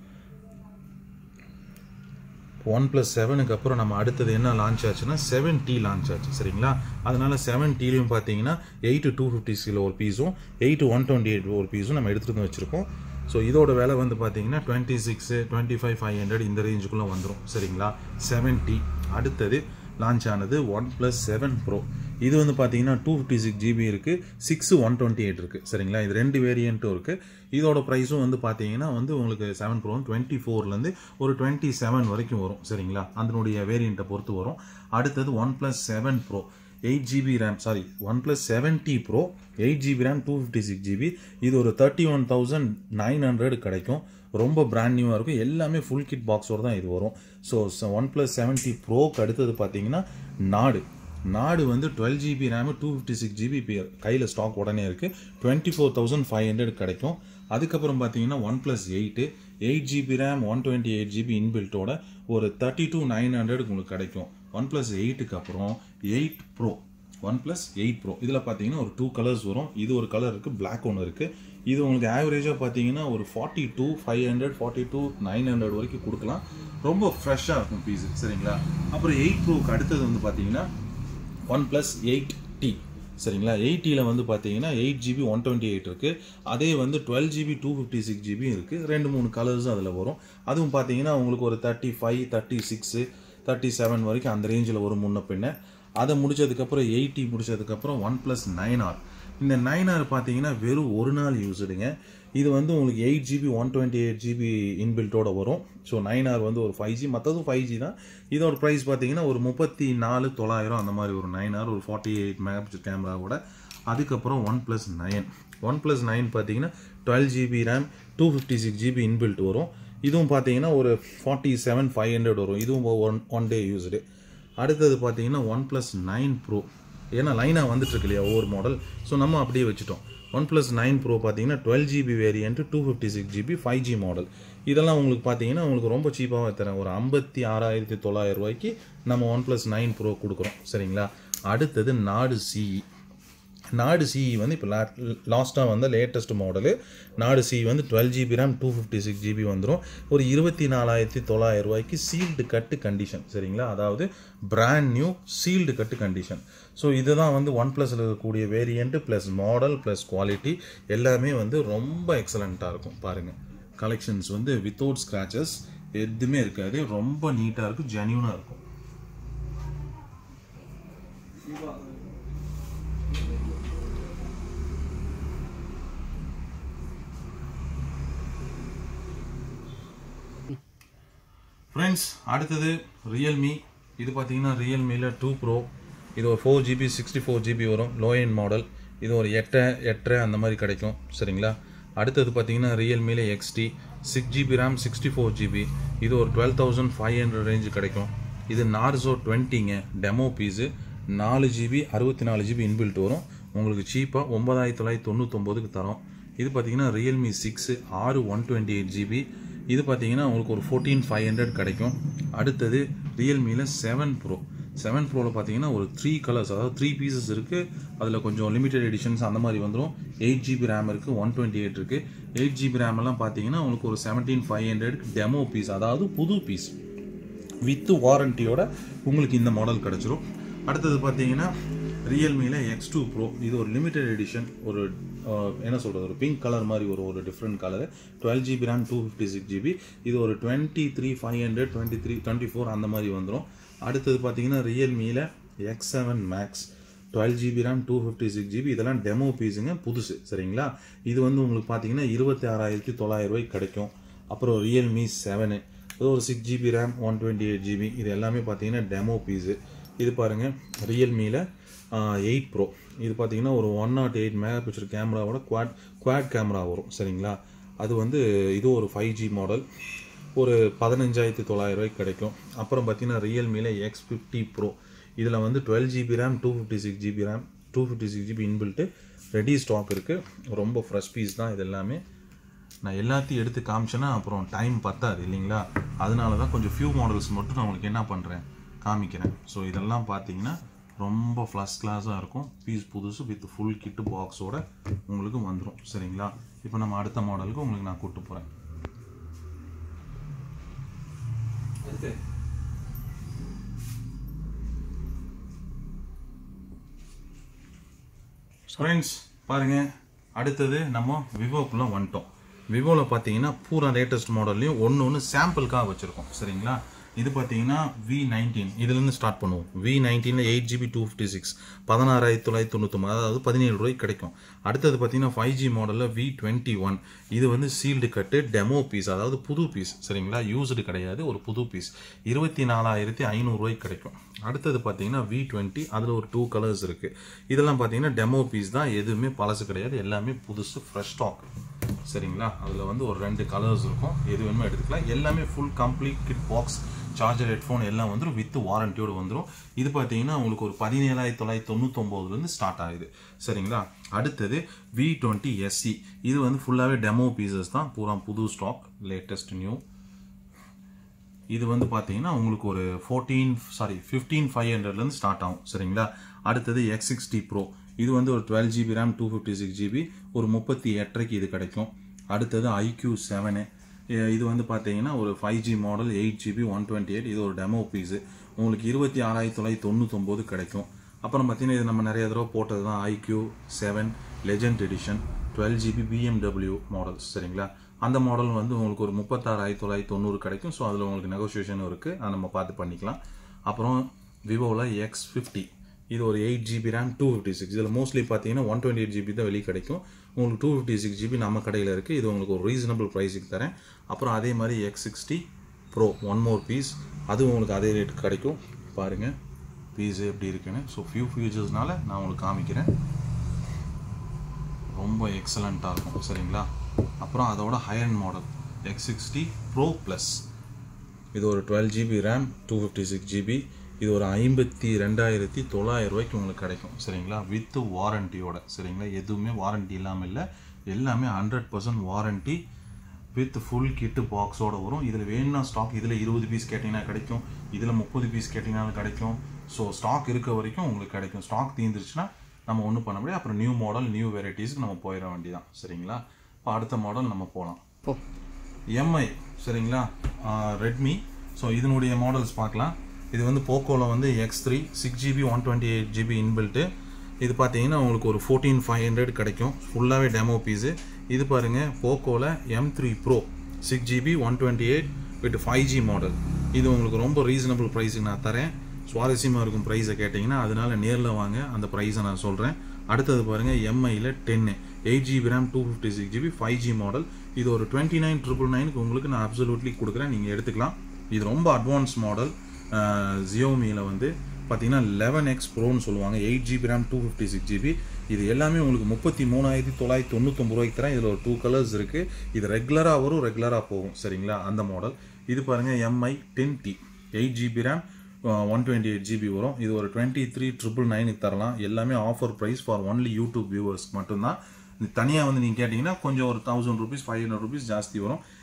[SPEAKER 1] ஒன் ப்ளஸ் செவனுக்கு அப்புறம் நம்ம அடுத்தது என்ன லான்ச் ஆச்சுன்னா செவன் டி லான்ச் ஆச்சு சரிங்களா அதனால செவன் டிலையும் பார்த்தீங்கன்னா எயிட் டூ ஃபிஃப்டி சிக்ஸில் ஒரு பீஸும் எயிட் ஒன் டுவெண்ட்டி எயிட் ஒரு பீஸும் நம்ம எடுத்துகிட்டு வந்து வச்சுருக்கோம் ஸோ இதோட விலை வந்து பார்த்தீங்கன்னா twenty six twenty five five hundred இந்த ரேஞ்சுக்குள்ளே வந்துடும் சரிங்களா செவன் டி அடுத்தது லான்ச் ஆனது ஒன் ப்ளஸ் செவன் ப்ரோ இது வந்து பார்த்தீங்கன்னா டூ ஃபிஃப்டி சிக்ஸ் ஜிபி இருக்குது சிக்ஸ் ஒன் டுவெண்ட்டி எயிட் இருக்குது சரிங்களா இது ரெண்டு வேரியண்ட்டும் இருக்குது இதோட ப்ரைஸும் வந்து பார்த்தீங்கன்னா வந்து உங்களுக்கு செவன் ப்ரோ டுவெண்ட்டி ஃபோர்லேருந்து ஒரு டுவெண்ட்டி செவன் வரைக்கும் வரும் சரிங்களா அதனுடைய வேரியண்ட்டை பொறுத்து வரும் அடுத்தது one plus seven pro eight GB RAM sorry one plus seventy pro eight GB RAM two fifty six GB இது ஒரு thirty one thousand nine hundred கிடைக்கும் ரொம்ப பிராண்ட் நியூவாக இருக்கும் எல்லாமே ஃபுல் கிட் பாக்ஸோடு தான் இது வரும் ஸோ ஒன் ப்ளஸ் செவன்ட்டி ப்ரோக்கு அடுத்தது பார்த்தீங்கன்னா நாடு நாடு வந்து twelve GB RAM two fifty six GB கையில் ஸ்டாக் உடனே இருக்குது twenty four thousand five hundred கிடைக்கும் அதுக்கப்புறம் பார்த்தீங்கன்னா one plus eight eight GB RAM one twenty eight GB இன்பில்ட்டோட ஒரு தேர்ட்டி டூ நைன் ஹண்ட்ரடுக்கு உங்களுக்கு கிடைக்கும் ஒன் ப்ளஸ் எயிட்டுக்கு அப்புறம் eight pro one plus eight pro இதில் பார்த்தீங்கன்னா ஒரு டூ கலர்ஸ் வரும் இது ஒரு கலர் இருக்குது பிளாக் ஒன்று இருக்குது இது உங்களுக்கு ஆவரேஜாக பார்த்தீங்கன்னா ஒரு forty two five hundred forty two nine hundred வரைக்கும் கொடுக்கலாம் ரொம்ப ஃப்ரெஷ்ஷாக இருக்கும் பீஸ் சரிங்களா அப்புறம் எயிட் ப்ரோக்கு அடுத்தது வந்து பார்த்தீங்கன்னா ஒன் ப்ளஸ் எயிட் டி சரிங்களா எயிட்டியில் வந்து பார்த்தீங்கன்னா eight GB one twenty eight இருக்குது அதே வந்து twelve GB two fifty six GB இருக்குது ரெண்டு மூணு கலர்ஸும் அதில் வரும் அதுவும் பார்த்தீங்கன்னா உங்களுக்கு ஒரு thirty five thirty six thirty seven வரைக்கும் அந்த ரேஞ்சில் வரும் முன்ன பின்ன அதை முடிச்சதுக்கப்புறம் எயிட்டி முடிச்சதுக்கப்புறம் ஒன் ப்ளஸ் நைன் ஆர் இந்த நைன் ஆர் பார்த்தீங்கன்னா வெறும் ஒரு நாள் யூஸுடுங்க இது வந்து உங்களுக்கு eight GB one twenty eight GB இன்பில்ட்டோட வரும் ஸோ நைன் ஆர் வந்து ஒரு ஃபைவ் ஜி மற்றதும் ஃபைவ் ஜி தான் இதோட ப்ரைஸ் பார்த்தீங்கன்னா ஒரு முப்பத்தி நாலு தொள்ளாயிரம் அந்த மாதிரி ஒரு நைன் ஆர் ஒரு ஃபார்ட்டி எயிட் மெகா பிக்சல் கேமராவோட அதுக்கப்புறம் one plus nine one plus nine பார்த்தீங்கன்னா twelve GB RAM two fifty six GB inbuilt வரும் இதுவும் பார்த்தீங்கன்னா ஒரு ஃபார்ட்டி செவன் ஃபைவ் ஹண்ட்ரட் வரும் இதுவும் ஒன் ஒன் டே யூஸ்டு அடுத்தது பார்த்தீங்கன்னா ஒன் ப்ளஸ் நைன் ப்ரோ ஏன்னா லைனாக வந்துட்டு இருக்கு இல்லையா ஒவ்வொரு மாடல் ஸோ நம்ம அப்படியே வச்சுட்டோம் ஒன் ப்ளஸ் நைன் ப்ரோ பார்த்தீங்கன்னா twelve GB variant two fifty six GB five G model இதெல்லாம் உங்களுக்கு பார்த்தீங்கன்னா உங்களுக்கு ரொம்ப சீப்பாக தரேன் ஒரு ஐம்பத்தி ஆறாயிரத்தி தொள்ளாயிரம் ரூபாய்க்கு நம்ம ஒன் ப்ளஸ் நைன் ப்ரோ கொடுக்குறோம் சரிங்களா அடுத்தது நாடு சிஇ நாடு சிஇ வந்து இப்போ லாஸ்ட்டாக வந்த லேட்டஸ்ட் மாடலு நாடு சிஇ வந்து twelve GB RAM two fifty six GB வந்துடும் ஒரு இருபத்தி நாலாயிரத்தி தொள்ளாயிரம் ரூபாய்க்கு சீல்டு கட்டு கண்டிஷன் சரிங்களா அதாவது பிராண்ட் நியூ சீல்டு கட்டு கண்டிஷன் ஸோ இதுதான் வந்து ஒன் ப்ளஸில் இருக்கக்கூடிய variant plus model plus quality எல்லாமே வந்து ரொம்ப எக்ஸலண்ட்டாக இருக்கும் பாருங்கள் கலெக்ஷன்ஸ் வந்து வித்தவுட் ஸ்க்ராச்சஸ் எதுவுமே இருக்காது ரொம்ப நீட்டாக இருக்கும் ஜென்யூனாக இருக்கும் ஃப்ரெண்ட்ஸ் அடுத்தது ரியல்மி இது பார்த்தீங்கன்னா ரியல்மியில் டூ ப்ரோ இது ஒரு four GB sixty four GB வரும் லோ எண்ட் மாடல் இது ஒரு எட்டரை எட்டரை அந்த மாதிரி கிடைக்கும் சரிங்களா அடுத்தது பார்த்தீங்கன்னா ரியல்மியில் XT six GB RAM sixty four GB இது ஒரு twelve thousand five hundred range கிடைக்கும் இது நார்சோ டுவெண்ட்டிங்க டெமோ பீஸு நாலு ஜிபி அறுபத்தி நாலு ஜிபி இன்பில்ட் வரும் உங்களுக்கு சீப்பாக ஒன்பதாயிரத்தி தொள்ளாயிரத்தி தொண்ணூத்தொம்போதுக்கு தரோம் இது பார்த்தீங்கன்னா ரியல்மி சிக்ஸு ஆறு ஒன் டுவெண்ட்டி எயிட் ஜிபி இது பார்த்தீங்கன்னா உங்களுக்கு ஒரு ஃபோர்டீன் ஃபைவ் ஹண்ட்ரட் கிடைக்கும் அடுத்தது ரியல்மியில் செவன் ப்ரோ செவன் ப்ரோவில் பார்த்தீங்கன்னா ஒரு த்ரீ கலர்ஸ் அதாவது த்ரீ பீசஸ் இருக்குது அதில் கொஞ்சம் லிமிடெட் எடிஷன்ஸ் அந்த மாதிரி வந்துடும் எயிட் ஜிபி ரேம் இருக்குது ஒன் டுவெண்ட்டி எயிட் இருக்குது எயிட் ஜிபி ரேம் எல்லாம் பார்த்தீங்கன்னா உங்களுக்கு ஒரு seventeen five hundred demo piece அதாவது புது பீஸ் வித் வாரண்டியோட உங்களுக்கு இந்த மாடல் கிடச்சிரும் அடுத்தது பார்த்தீங்கன்னா ரியல்மியில் எக்ஸ் டூ ப்ரோ இது ஒரு லிமிடெட் எடிஷன் ஒரு அஹ், என்ன சொல்கிறது ஒரு பிங்க் கலர் மாதிரி ஒரு ஒரு different colour twelve GB RAM two fifty six GB இது ஒரு twenty three five hundred twenty three twenty four அந்த மாதிரி வந்துடும் அடுத்தது பார்த்தீங்கன்னா ரியல்மியில் X seven max twelve GB RAM two fifty six GB இதெல்லாம் டெமோ பீஸுங்க புதுசு சரிங்களா இது வந்து உங்களுக்கு பார்த்தீங்கன்னா இருபத்தி ஆறாயிரத்தி தொள்ளாயிரம் ரூபாய்க்கு கிடைக்கும் அப்புறம் ரியல்மி செவனு இது ஒரு six GB RAM one twenty eight GB இது எல்லாமே பார்த்தீங்கன்னா டெமோ பீஸு இது பாருங்கள் ரியல்மியில் எயிட் ப்ரோ இது பார்த்தீங்கன்னா ஒரு one nought eight mega picture கேமராவோட குவாட் குவாட் கேமரா வரும் சரிங்களா அது வந்து இது ஒரு ஃபைவ் ஜி மாடல் ஒரு பதினஞ்சாயிரத்தி தொள்ளாயிரம் ரூபாய்க்கு கிடைக்கும் அப்புறம் பார்த்தீங்கன்னா ரியல்மியில் எக்ஸ் ஃபிஃப்டி ப்ரோ இதில் வந்து twelve GB RAM two fifty six GB RAM two fifty six GB inbuilt ready stock இருக்குது ரொம்ப ஃப்ரெஷ் பீஸ் தான் இது எல்லாமே நான் எல்லாத்தையும் எடுத்து காமிச்சேன்னா அப்புறம் டைம் பத்தாது இல்லைங்களா அதனால தான் கொஞ்சம் ஃபியூ மாடல்ஸ் மட்டும் நான் உங்களுக்கு என்ன பண்ணுறேன் காமிக்கிறேன் ஸோ இதெல்லாம் பார்த்தீங்கன்னா ரொம்ப ஃபஸ்ட் கிளாஸாக இருக்கும் பீஸ் புதுசு வித் ஃபுல் கிட்டு பாக்ஸோட உங்களுக்கு வந்துடும் சரிங்களா இப்போ நம்ம அடுத்த மாடலுக்கு உங்களுக்கு நான் கூப்பிட்டு போகிறேன் ஃப்ரெண்ட்ஸ் பாருங்க அடுத்தது நம்ம விவோக்குள்ளே வந்துட்டோம் விவோவில் பார்த்தீங்கன்னா பூரா லேட்டஸ்ட் மாடல்லையும் ஒன்று ஒன்று சாம்பிளுக்காக வச்சுருக்கோம் சரிங்களா இது பார்த்தீங்கன்னா வி நைன்டீன் இதுலேருந்து ஸ்டார்ட் பண்ணுவோம் வி நைன்டீனில் eight GB two fifty six பதினாறாயிரத்தி தொள்ளாயிரத்தி தொண்ணூத்தொம்பது அதாவது பதினேழு ரூபாய்க்கு கிடைக்கும் அடுத்தது பார்த்தீங்கன்னா ஃபைவ் ஜி மாடலில் வி டுவெண்ட்டி ஒன் இது வந்து சீல்டு கட்டு டெமோ பீஸ் அதாவது புது பீஸ் சரிங்களா யூஸ்டு கிடையாது ஒரு புது பீஸ் இருபத்தி நாலாயிரத்தி ஐநூறுரூவாய்க்கு கிடைக்கும் அடுத்தது பார்த்தீங்கன்னா வி டுவெண்ட்டி அதில் ஒரு டூ கலர்ஸ் இருக்குது இதெல்லாம் பார்த்தீங்கன்னா டெமோ பீஸ் தான் எதுவுமே பழசு கிடையாது எல்லாமே புதுசு ஃப்ரெஷ் ஸ்டாக் சரிங்களா அதில் வந்து ஒரு ரெண்டு கலர்ஸ் இருக்கும் எது வேணுமோ எடுத்துக்கலாம் எல்லாமே full complete kit box charger headphone எல்லாம் வந்துடும் வித் வாரண்டியோடு வந்துடும் இது பார்த்தீங்கன்னா உங்களுக்கு ஒரு பதினேழாயிரத்தி தொள்ளாயிரத்தி தொண்ணூத்தொம்போதுலேருந்து ஸ்டார்ட் ஆகுது சரிங்களா அடுத்தது வி டுவெண்ட்டி எஸ்சி இது வந்து ஃபுல்லாகவே டெமோ பீசஸ் தான் பூரா புது ஸ்டாக் லேட்டஸ்ட் நியூ இது வந்து பார்த்தீங்கன்னா உங்களுக்கு ஒரு ஃபோர்டீன் சாரி ஃபிஃப்டீன் ஃபைவ் ஹண்ட்ரட்லேருந்து ஸ்டார்ட் ஆகும் சரிங்களா அடுத்தது எக்ஸ் சிக்ஸ்டி ப்ரோ இது வந்து ஒரு twelve GB RAM two fifty six GB ஒரு முப்பத்தி எட்டரைக்கு இது கிடைக்கும் அடுத்தது ஐக்யூ செவனு இது வந்து பார்த்தீங்கன்னா ஒரு five G model eight GB one twenty eight இது ஒரு டெமோ பீஸு உங்களுக்கு இருபத்தி ஆறாயிரத்தி தொள்ளாயிரத்தி தொண்ணூத்தொம்போது கிடைக்கும் அப்புறம் பார்த்தீங்கன்னா இது நம்ம நிறைய தடவை போட்டது தான் iQOO seven legend edition twelve GB BMW models சரிங்களா அந்த மாடல் வந்து உங்களுக்கு ஒரு முப்பத்தாறாயிரத்தி தொள்ளாயிரத்தி தொண்ணூறு கிடைக்கும் ஸோ அதில் உங்களுக்கு நெகோசியேஷனும் இருக்குது அதை நம்ம பார்த்து பண்ணிக்கலாம் அப்புறம் விவோவில் எக்ஸ் ஃபிஃப்டி இது ஒரு eight GB RAM two fifty six இதில் மோஸ்ட்லி பார்த்தீங்கன்னா ஒன் டுவெண்ட்டி எயிட் ஜிபி தான் வெளியே கிடைக்கும் உங்களுக்கு டூ ஃபிஃப்டி சிக்ஸ் ஜிபி நம்ம கடையில் இருக்குது இது உங்களுக்கு ஒரு ரீசனபிள் ப்ரைஸுக்கு தரேன் அப்புறம் அதே மாதிரி X sixty pro one more piece அதுவும் உங்களுக்கு அதே ரேட் கிடைக்கும் பாருங்கள் பீஸ் எப்படி இருக்குன்னு ஸோ ஃபியூ ஃபியூச்சர்ஸ்னால நான் உங்களுக்கு காமிக்கிறேன் ரொம்ப எக்ஸலண்ட்டாக இருக்கும் சரிங்களா அப்புறம் அதோட higher model X sixty pro plus இது ஒரு twelve GB RAM two fifty six GB இது ஒரு ஐம்பத்தி ரெண்டாயிரத்தி தொள்ளாயிரம் ரூபாய்க்கு உங்களுக்கு கிடைக்கும் சரிங்களா வித் வாரண்டியோட சரிங்களா எதுவுமே வாரண்டி இல்லாமல் இல்லை எல்லாமே hundred percent warranty with full kit பாக்ஸோட வரும் இதில் வேணும்னா ஸ்டாக் இதில் இருபது பீஸ் கேட்டிங்கன்னா கிடைக்கும் இதில் முப்பது பீஸ் கேட்டிங்கனாலும் கிடைக்கும் ஸோ ஸ்டாக் இருக்க வரைக்கும் உங்களுக்கு கிடைக்கும் ஸ்டாக் தீர்ந்துருச்சுன்னா நம்ம ஒன்றும் பண்ண முடியாது அப்புறம் நியூ மாடல் நியூ வெரைட்டிஸ்க்கு நம்ம போயிட வேண்டியதான் சரிங்களா இப்போ அடுத்த மாடல் நம்ம போகலாம்
[SPEAKER 2] போ
[SPEAKER 1] எம்ஐ சரிங்களா ரெட்மி ஸோ இதனுடைய மாடல்ஸ் பார்க்கலாம் இது வந்து போக்கோவில் வந்து X three six GB one twenty eight GB inbuilt இது பார்த்தீங்கன்னா உங்களுக்கு ஒரு ஃபோர்டீன் ஃபைவ் ஹண்ட்ரட் கிடைக்கும் ஃபுல்லாகவே டெமோ பீஸு இது பாருங்கள் போக்கோவில் M three pro six GB one twenty eight with five G model இது உங்களுக்கு ரொம்ப ரீசனபிள் ப்ரைஸுக்கு நான் தரேன் சுவாரஸ்யமாக இருக்கும் ப்ரைஸை கேட்டிங்கன்னா அதனால நேரில் வாங்க அந்த ப்ரைஸை நான் சொல்கிறேன் அடுத்தது பாருங்கள் எம்ஐயில் ten eight GB RAM two fifty six GB five G model இது ஒரு டுவெண்ட்டி நைன் ட்ரிபிள் நைனுக்கு உங்களுக்கு நான் அப்சல்யூட்லி கொடுக்குறேன் நீங்கள் எடுத்துக்கலாம் இது ரொம்ப அட்வான்ஸ் மாடல் ஜியோமியில் வந்து பார்த்தீங்கன்னா லெவன் எக்ஸ் ப்ரோன்னு சொல்லுவாங்க eight GB RAM two fifty six GB இது எல்லாமே உங்களுக்கு முப்பத்தி மூணாயிரத்தி தொள்ளாயிரத்தி தொண்ணூத்தொம்பது ரூபாய்க்கு தரேன் இதில் ஒரு டூ கலர்ஸ் இருக்குது இது ரெகுலராக வரும் ரெகுலராக போகும் சரிங்களா அந்த மாடல் இது பாருங்கள் Mi ten T eight GB RAM one twenty eight GB வரும் இது ஒரு டுவெண்ட்டி த்ரீ ட்ரிபிள் நைனுக்கு தரலாம் எல்லாமே offer price for only YouTube வியூவர்ஸ்க்கு மட்டும்தான் இது தனியாக வந்து நீங்கள் கேட்டிங்கன்னா கொஞ்சம் ஒரு thousand rupees five hundred rupees ஜாஸ்தி வரும்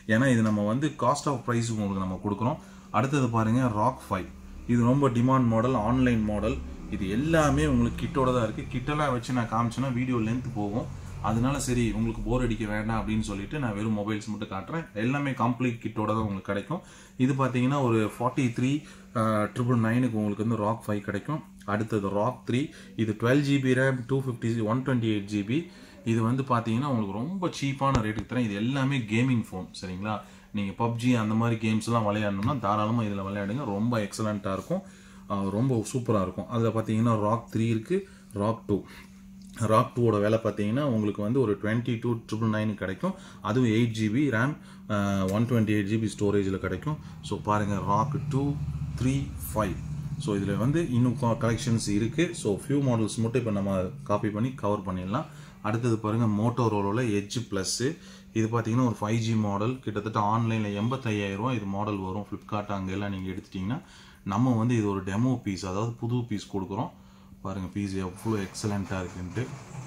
[SPEAKER 1] ஏன்னா இது நம்ம வந்து காஸ்ட் ஆஃப் ப்ரைஸ் உங்களுக்கு நம்ம கொடுக்குறோம் அடுத்தது பாருங்க ராக் ஃபைவ் இது ரொம்ப டிமாண்ட் மாடல் ஆன்லைன் மாடல் இது எல்லாமே உங்களுக்கு கிட்டோட தான் இருக்குது கிட்டெல்லாம் வச்சு நான் காமிச்சேன்னா வீடியோ லென்த் போகும் அதனால சரி உங்களுக்கு போர் அடிக்க வேண்டாம் அப்படின்னு சொல்லிட்டு நான் வெறும் மொபைல்ஸ் மட்டும் காட்டுறேன் எல்லாமே கம்ப்ளீட் கிட்டோட தான் உங்களுக்கு கிடைக்கும் இது பார்த்தீங்கன்னா ஒரு ஃபார்ட்டி த்ரீ ட்ரிபிள் நைனுக்கு உங்களுக்கு வந்து ராக் ஃபைவ் கிடைக்கும் அடுத்தது ராக் த்ரீ இது twelve GB RAM two fifty one twenty eight GB இது வந்து பார்த்தீங்கன்னா உங்களுக்கு ரொம்ப சீப்பான ரேட்டுக்கு தரேன் இது எல்லாமே கேமிங் ஃபோன் சரிங்களா நீங்கள் பப்ஜி அந்த மாதிரி கேம்ஸ்லாம் விளையாடணும்னா தாராளமாக இதில் விளையாடுங்க ரொம்ப எக்ஸலண்ட்டாக இருக்கும் அஹ் ரொம்ப சூப்பராக இருக்கும் அதில் பார்த்தீங்கன்னா ராக் த்ரீ இருக்குது ராக் டூ ராக் டூவோட விலை பார்த்தீங்கன்னா உங்களுக்கு வந்து ஒரு டுவெண்ட்டி டூ ட்ரிபிள் நைன் கிடைக்கும் அதுவும் eight GB RAM one twenty eight GB ஸ்டோரேஜில் கிடைக்கும் ஸோ பாருங்கள் ROG two three five so இதில் வந்து இன்னும் கலெக்ஷன்ஸ் இருக்குது ஸோ ஃபியூ மாடல்ஸ் மட்டும் இப்போ நம்ம காப்பி பண்ணி கவர் பண்ணிடலாம் அடுத்தது பாருங்கள் மோட்டோரோலோவில் எட்ஜ் ப்ளஸ்ஸு இது பார்த்தீங்கன்னா ஒரு ஃபைவ் ஜி மாடல் கிட்டத்தட்ட ஆன்லைனில் எண்பத்தையாயிரரூவா இது மாடல் வரும் ஃப்ளிப்கார்ட் அங்கெல்லாம் நீங்கள் எடுத்துட்டிங்கன்னா நம்ம வந்து இது ஒரு டெமோ பீஸ் அதாவது புது பீஸ் கொடுக்குறோம் பாருங்கள் பீஸ் எவ்வளோ எக்ஸலண்ட்டாக இருக்குன்ட்டு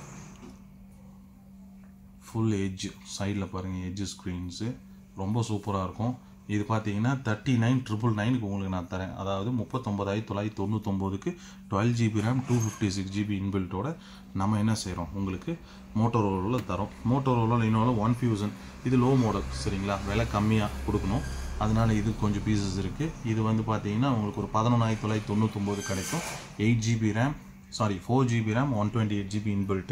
[SPEAKER 1] ஃபுல் எட்ஜ் சைடில் பாருங்கள் எட்ஜ் ஸ்க்ரீன்ஸு ரொம்ப சூப்பராக இருக்கும் இது பார்த்தீங்கன்னா தேர்ட்டி நைன் ட்ரிபிள் நைனுக்கு உங்களுக்கு நான் தரேன் அதாவது முப்பத்தொம்பதாயிரத்தி தொள்ளாயிரத்தி தொண்ணூத்தொம்போதுக்கு twelve GB RAM two fifty six GB இன்பில்ட்டோட நம்ம என்ன செய்கிறோம் உங்களுக்கு மோட்டோரோவில் தரோம் மோட்டோரோவில் இன்னொரு ஒன் ஃபியூசன் இது லோ மாடல் சரிங்களா விலை கம்மியாக கொடுக்கணும் அதனால இது கொஞ்சம் பீசஸ் இருக்குது இது வந்து பார்த்தீங்கன்னா உங்களுக்கு ஒரு பதினொன்றாயிரத்தி தொள்ளாயிரத்தி தொண்ணூத்தொம்போது கிடைக்கும் eight GB RAM sorry four GB RAM one twenty eight GB inbuilt